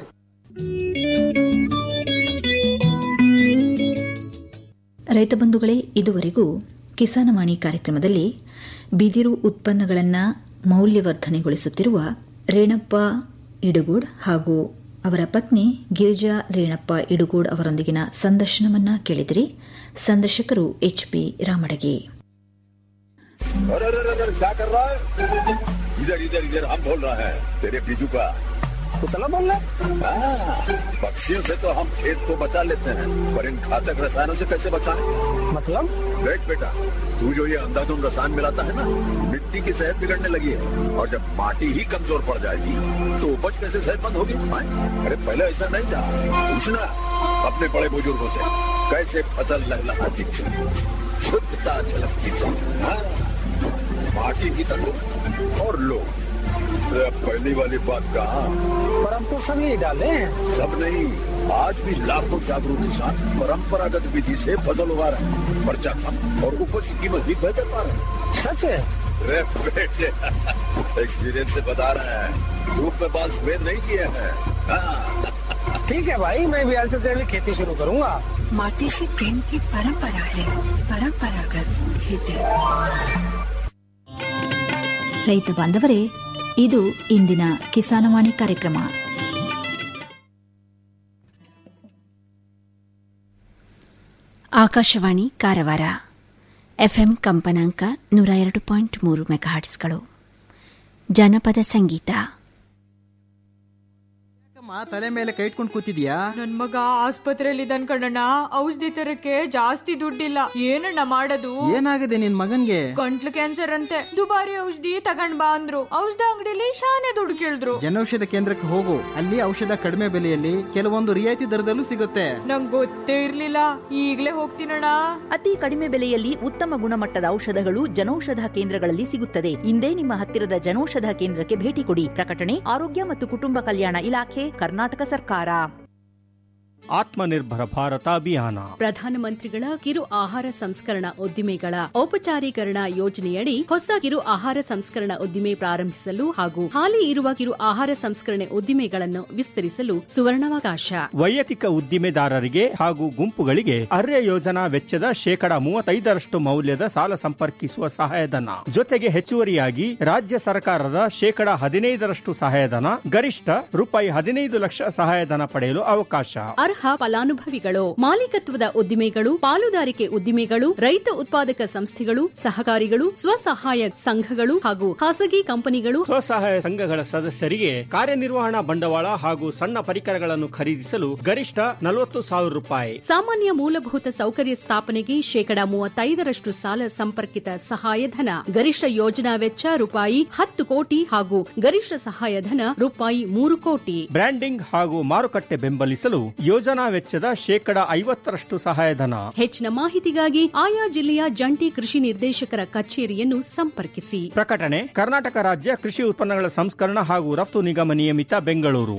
ರೈತ ಬಂಧುಗಳೇ ಇದುವರೆಗೂ ಕಿಸಾನವಾಣಿ ಕಾರ್ಯಕ್ರಮದಲ್ಲಿ ಬಿದಿರು ಉತ್ಪನ್ನಗಳನ್ನು ಮೌಲ್ಯವರ್ಧನೆಗೊಳಿಸುತ್ತಿರುವ ರೇಣಪ್ಪ ಇಡುಗೂಡ್ ಹಾಗೂ ಅವರ ಪತ್ನಿ ಗಿರಿಜಾ ರೇಣಪ್ಪ ಇಡುಗೂಡ್ ಅವರೊಂದಿಗಿನ ಸಂದರ್ಶನವನ್ನ ಕೇಳಿದಿರಿ ಸಂದರ್ಶಕರು ಎಚ್ಪಿ ರಾಮಡಗಿ अरे अरे अरे क्या कर रहा है इधर इधर इधर हम बोल रहा है तेरे बीजू का कुतला बोल रहा हाँ, पक्षियों से तो हम खेत को बचा लेते हैं पर इन घातक रसायनों से कैसे बचाएं? मतलब देख बेटा तू जो ये अंधाधुंध रसायन मिलाता है ना मिट्टी की सेहत बिगड़ने लगी है और जब माटी ही कमजोर पड़ जाएगी तो उपज कैसे सेहतमंद होगी हाँ? अरे पहले ऐसा नहीं था पूछना अपने बड़े बुजुर्गों से कैसे फसल लहलहाती थी शुद्धता झलकती थी हाँ? माटी की तंदुरुस्ती और लोग अरे पहली वाली बात कहा पर हम तो सब यही डाले हैं सब नहीं आज भी लाखों जागरूक किसान परंपरागत विधि से फसल उगा रहे हैं खर्चा कम और उपज की कीमत भी बेहतर पा रहे हैं सच है अरे बेटे एक्सपीरियंस से बता रहे हैं धूप में बाल सफेद नहीं किए हैं हाँ, ठीक है भाई मैं भी आज से तेरे लिए खेती शुरू करूंगा माटी से प्रेम की परंपरा है परंपरागत खेती ರೈತ ಬಾಂಧವರೇ ಇದು ಇಂದಿನ ಕಿಸಾನವಾಣಿ ಕಾರ್ಯಕ್ರಮ ಆಕಾಶವಾಣಿ ಕಾರವಾರ ಎಫ್ಎಂ ಕಂಪನಾಂಕ ನೂರ ಎರಡು ಪಾಯಿಂಟ್ ಮೂರು ಮೆಗಾಹರ್ಟ್ಸ್ಗಳು ಜನಪದ ಸಂಗೀತ ತಲೆ ಮೇಲೆ ಕೈ ಇಟ್ಕೊಂಡು ಕೂತಿದ್ಯಾ ನನ್ ಮಗ ಆಸ್ಪತ್ರೆಯಲ್ಲಿ ಇದ್ದಾನ್ ಕಣಣ್ಣ ಔಷಧಿ ತರಕ್ಕೆ ಜಾಸ್ತಿ ದುಡ್ಡಿಲ್ಲ ಏನಣ್ಣ ಮಾಡೋದು ಏನಾಗಿದೆ ನಿನ್ ಮಗನ್ಗೆ ಗಂಟ್ಲು ಕ್ಯಾನ್ಸರ್ ಅಂತೆ ದುಬಾರಿ ಔಷಧಿ ತಗೊಂಡ್ ಬಾ ಅಂದ್ರು ಔಷಧ ಅಂಗಡಿಲಿ ಶಾನೆ ದುಡ್ಡು ಕೇಳಿದ್ರು ಜನೌಷಧ ಕೇಂದ್ರಕ್ಕೆ ಹೋಗು ಅಲ್ಲಿ ಔಷಧ ಕಡಿಮೆ ಬೆಲೆಯಲ್ಲಿ ಕೆಲವೊಂದು ರಿಯಾಯಿತಿ ದರದಲ್ಲೂ ಸಿಗುತ್ತೆ ನಂಗ್ ಗೊತ್ತೇ ಇರ್ಲಿಲ್ಲ ಈಗ್ಲೇ ಹೋಗ್ತೀನಣ್ಣ ಅತಿ ಕಡಿಮೆ ಬೆಲೆಯಲ್ಲಿ ಉತ್ತಮ ಗುಣಮಟ್ಟದ ಔಷಧಗಳು ಜನೌಷಧ ಕೇಂದ್ರಗಳಲ್ಲಿ ಸಿಗುತ್ತದೆ ಇಂದೇ ನಿಮ್ಮ ಹತ್ತಿರದ ಜನೌಷಧ ಕೇಂದ್ರಕ್ಕೆ ಭೇಟಿ ಕೊಡಿ ಪ್ರಕಟಣೆ ಆರೋಗ್ಯ ಮತ್ತು ಕುಟುಂಬ ಕಲ್ಯಾಣ ಇಲಾಖೆ ಕರ್ನಾಟಕ ಸರ್ಕಾರ ಆತ್ಮನಿರ್ಭರ ಭಾರತ ಅಭಿಯಾನ ಪ್ರಧಾನಮಂತ್ರಿಗಳ ಕಿರು ಆಹಾರ ಸಂಸ್ಕರಣಾ ಉದ್ದಿಮೆಗಳ ಔಪಚಾರೀಕರಣ ಯೋಜನೆಯಡಿ ಹೊಸ ಕಿರು ಆಹಾರ ಸಂಸ್ಕರಣಾ ಉದ್ದಿಮೆ ಪ್ರಾರಂಭಿಸಲು ಹಾಗೂ ಹಾಲಿ ಇರುವ ಕಿರು ಆಹಾರ ಸಂಸ್ಕರಣೆ ಉದ್ದಿಮೆಗಳನ್ನು ವಿಸ್ತರಿಸಲು ಸುವರ್ಣಾವಕಾಶ ವೈಯಕ್ತಿಕ ಉದ್ದಿಮೆದಾರರಿಗೆ ಹಾಗೂ ಗುಂಪುಗಳಿಗೆ ಅರ್ಯ ಯೋಜನಾ ವೆಚ್ಚದ ಶೇಕಡ ಮೂವತ್ತೈದರಷ್ಟು ಮೌಲ್ಯದ ಸಾಲ ಸಂಪರ್ಕಿಸುವ ಸಹಾಯಧನ ಜೊತೆಗೆ ಹೆಚ್ಚುವರಿಯಾಗಿ ರಾಜ್ಯ ಸರ್ಕಾರದ ಶೇಕಡ ಹದಿನೈದರಷ್ಟು ಸಹಾಯಧನ ಗರಿಷ್ಠ ರೂಪಾಯಿ ಹದಿನೈದು ಲಕ್ಷ ಸಹಾಯಧನ ಪಡೆಯಲು ಅವಕಾಶ ಅರ್ಹ ಫಲಾನುಭವಿಗಳು ಮಾಲೀಕತ್ವದ ಉದ್ದಿಮೆಗಳು ಪಾಲುದಾರಿಕೆ ಉದ್ದಿಮೆಗಳು ರೈತ ಉತ್ಪಾದಕ ಸಂಸ್ಥೆಗಳು ಸಹಕಾರಿಗಳು ಸ್ವಸಹಾಯ ಸಂಘಗಳು ಹಾಗೂ ಖಾಸಗಿ ಕಂಪನಿಗಳು ಸ್ವಸಹಾಯ ಸಂಘಗಳ ಸದಸ್ಯರಿಗೆ ಕಾರ್ಯನಿರ್ವಹಣಾ ಬಂಡವಾಳ ಹಾಗೂ ಸಣ್ಣ ಪರಿಕರಗಳನ್ನು ಖರೀದಿಸಲು ಗರಿಷ್ಠ ನಲವತ್ತು ಸಾವಿರ ರೂಪಾಯಿ ಸಾಮಾನ್ಯ ಮೂಲಭೂತ ಸೌಕರ್ಯ ಸ್ಥಾಪನೆಗೆ ಶೇಕಡ ಮೂವತ್ತೈದರಷ್ಟು ಸಾಲ ಸಂಪರ್ಕಿತ ಸಹಾಯಧನ ಗರಿಷ್ಠ ಯೋಜನಾ ವೆಚ್ಚ ರೂಪಾಯಿ ಹತ್ತು ಕೋಟಿ ಹಾಗೂ ಗರಿಷ್ಠ ಸಹಾಯಧನ ರೂಪಾಯಿ ಮೂರು ಕೋಟಿ ಬ್ರ್ಯಾಂಡಿಂಗ್ ಹಾಗೂ ಮಾರುಕಟ್ಟೆ ಬೆಂಬಲಿಸಲು ಯೋಜನಾ ವೆಚ್ಚದ ಶೇಕಡ ಐವತ್ತರಷ್ಟು ಸಹಾಯಧನ ಹೆಚ್ಚಿನ ಮಾಹಿತಿಗಾಗಿ ಆಯಾ ಜಿಲ್ಲೆಯ ಜಂಟಿ ಕೃಷಿ ನಿರ್ದೇಶಕರ ಕಚೇರಿಯನ್ನು ಸಂಪರ್ಕಿಸಿ ಪ್ರಕಟಣೆ ಕರ್ನಾಟಕ ರಾಜ್ಯ ಕೃಷಿ ಉತ್ಪನ್ನಗಳ ಸಂಸ್ಕರಣ ಹಾಗೂ ರಫ್ತು ನಿಗಮ ನಿಯಮಿತ ಬೆಂಗಳೂರು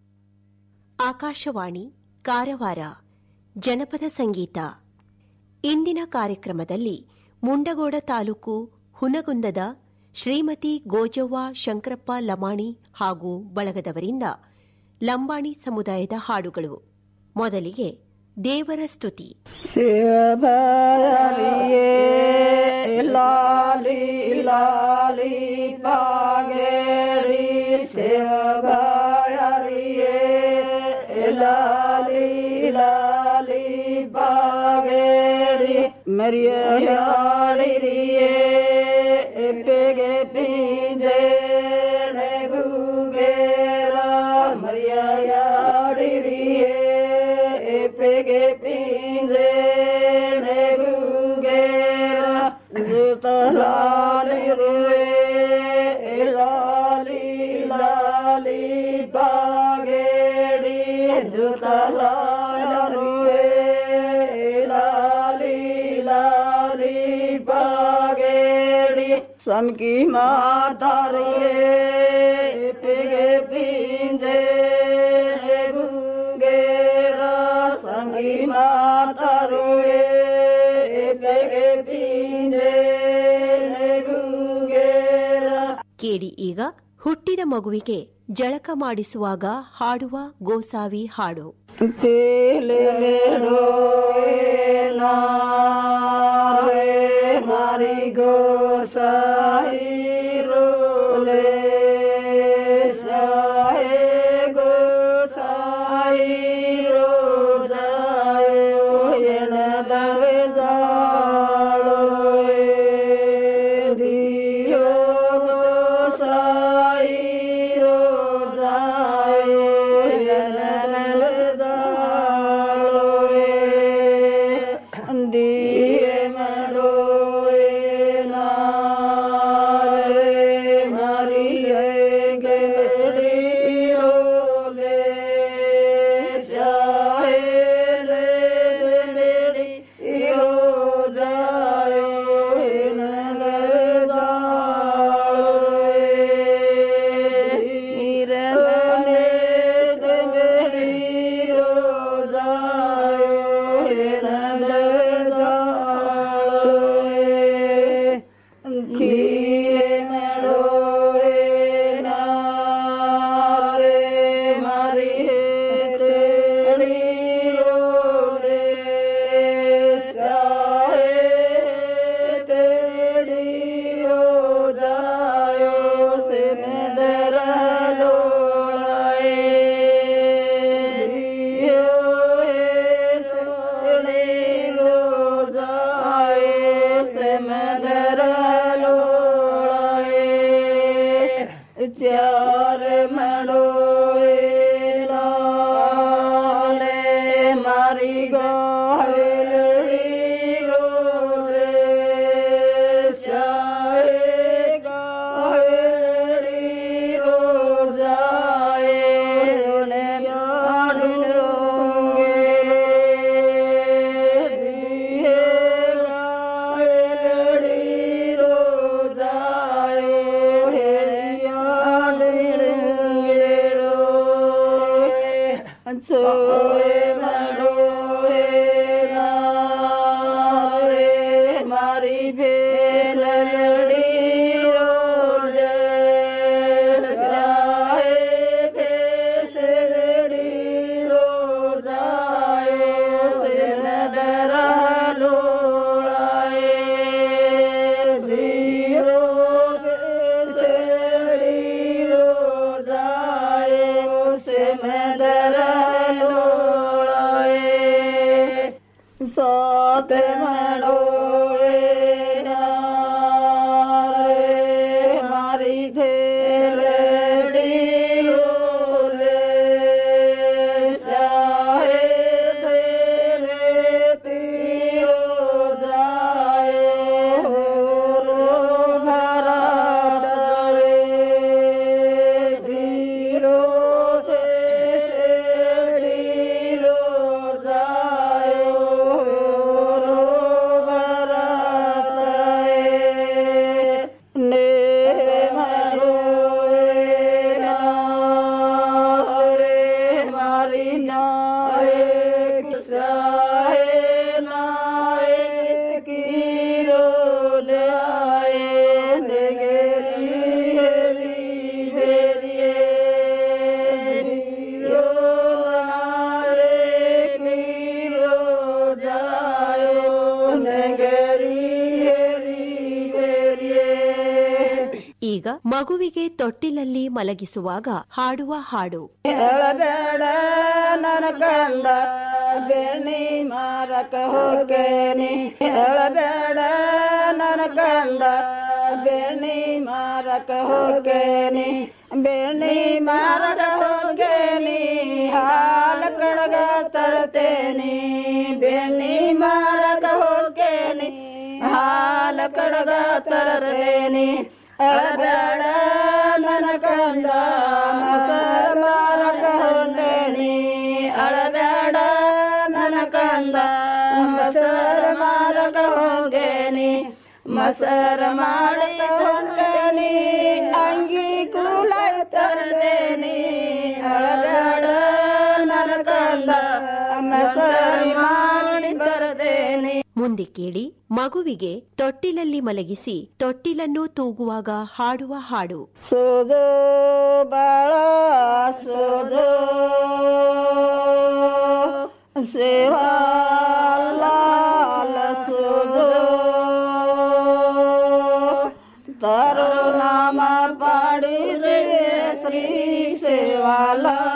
ಆಕಾಶವಾಣಿ ಕಾರವಾರ ಜನಪದ ಸಂಗೀತ ಇಂದಿನ ಕಾರ್ಯಕ್ರಮದಲ್ಲಿ ಮುಂಡಗೋಡ ತಾಲೂಕು ಹುನಗುಂದದ ಶ್ರೀಮತಿ ಗೋಜವ್ವ ಶಂಕರಪ್ಪ ಲಮಾಣಿ ಹಾಗೂ ಬಳಗದವರಿಂದ ಲಂಬಾಣಿ ಸಮುದಾಯದ ಹಾಡುಗಳು ಮೊದಲಿಗೆ ದೇವರ ಸ್ತುತಿ ಲಾಲಿ ಲಾಲಿ ಬಾಗೇರಿ ಸೇವಗಾಯರಿಯೇ ಲಾಲಿ ಲಾಲಿ ಬಾಗೇರಿ ಮರ್ಯಾಡಿರಿಯೇ ಎಪ್ಪೆಗೆ ಪಿಂಜೆ ಗುಗೇರ ಮರ್ಯಾಡಿರಿಯೇ ಎಪ್ಪೆಗೆ ಪಿಂಜೆ ಗುಗೇರ ಜುತಲಾಲಿರುವೆ ಲಾಲಿ ಲಾಲಿ ಬಾಗೇಡಿ ಜುತಲಾಲಿರುವೆ ಲಾಲಿ ಲಾಲಿ ಬಾಗೇಡಿ ಸಮಕಿ ಮಾತಾರುವೆ ಪಿಗೆ ಪಿಂಜೆ ಗುಂಗೇರ ಸಂಗಿ ಮಾತಾರುವೆ ಪಿಗೆ ಪಿಂಜೆ ಗುಂಗೇರ ಕೇಳಿ ಈಗ ಹುಟ್ಟಿದ ಮಗುವಿಗೆ ಜಳಕ ಮಾಡಿಸುವಾಗ ಹಾಡುವ ಗೋಸಾವಿ ಹಾಡು Pelero nare marigo sairo le sae go sairo dayo yena dave dalo dio go sairo dayo yena dave ದಿಯೆ ಮಾಡೋವೆ ನಾರೆ ಮರಿಯೆ ಗೆಡಿರೋಲೆ ಶಾಹೇಲೆ ಬೆಳೆಡಿ ಇರೋದಾಯೋ ಇರನೆ ಬೆಳಿರೋದಾಯೋ ಕಿರೆ ಮಾಡೋವೆ ನಾರೆ ಮರಿ ತೇಳಿರೋಲೆ ಸಾಹೆ ತೇಳಿರೋದಾಯೋ ಸೆಮೆದರಲೋಳಾಯೇ चार मड़ोए लारे मारी गाहलड़ी रोले चारे गाहलड़ी रोजाए ने याद रोंगे दिए गाहलड़ी रोजाए याद रोंगे सोए मड़ोए नारे मारी भेलड़ी रोजे साए भेसड़ी रोजायो सिर डरा लोड़ाए धीरो भेसड़ी रोजायो से मैं डरा लोड़ाए साथ मड़ोए नारे मारी घेरड़ी रोले साहे तेरे तीरो जायो रो भरा डरे धीरो देशड़ी रो जायो रो भरा ने मरो ಮಗುವಿಗೆ ತೊಟ್ಟಿಲಲ್ಲಿ ಮಲಗಿಸುವಾಗ ಹಾಡುವ ಹಾಡು ಹೇಳಬೇಡ ನನ್ನ ಕಂದ ಬೆಣ್ಣಿ ಮಾರಕ ಹೋಗೇನಿ ಹೇಳಬೇಡ ನನ್ನ ಕಂದ ಬೆಣ್ಣಿ ಮಾರಕ ಹೋಗೇನಿ ಬೆಣ್ಣಿ ಮಾರಕ ಹೋಗೇನಿ ಹಾಲ ಕಡಗ ತರ್ತೇನಿ ಬೆಣ್ಣಿ ಮಾರಕ ಹೋಗೇನಿ ಹಾಲ ಕಡಗ ತರ್ತೇನಿ ಹೇಳಬೇಡ ನನ್ನ ಕಂದ ಮಸರ ಮಾರಕ ಹೊಂಡೇನಿ ಅಳಬೇಡ ನನ್ನ ಕಂದ ಮಸರ ಮಾರಕ ಹೋಗೇನಿ ಮಸರ ಮಾಡಕ ಹೊಂಡೇನಿ ಅಂಗಿ ಕೂಲ ತರ್ತೇನಿ ಅಳಬೇಡ ನನ್ನ ಕಂದ ಮಸರಿ ಮಾರಿ ಬರ್ತೇನಿ ಮುಂದೆ ಕೇಳಿ ಮಗುವಿಗೆ ತೊಟ್ಟಿಲಲ್ಲಿ ಮಲಗಿಸಿ ತೊಟ್ಟಿಲನ್ನು ತೂಗುವಾಗ ಹಾಡುವ ಹಾಡು ಸೋದೋ ಬಾಳ ಸೋದೋ ಸೇವಾ ಲಾಲ ಸೋದೋ ತಾರೋ ನಾಮ ಪಾಡಿದೆ ಶ್ರೀ ಸೇವಾಲಾಲ್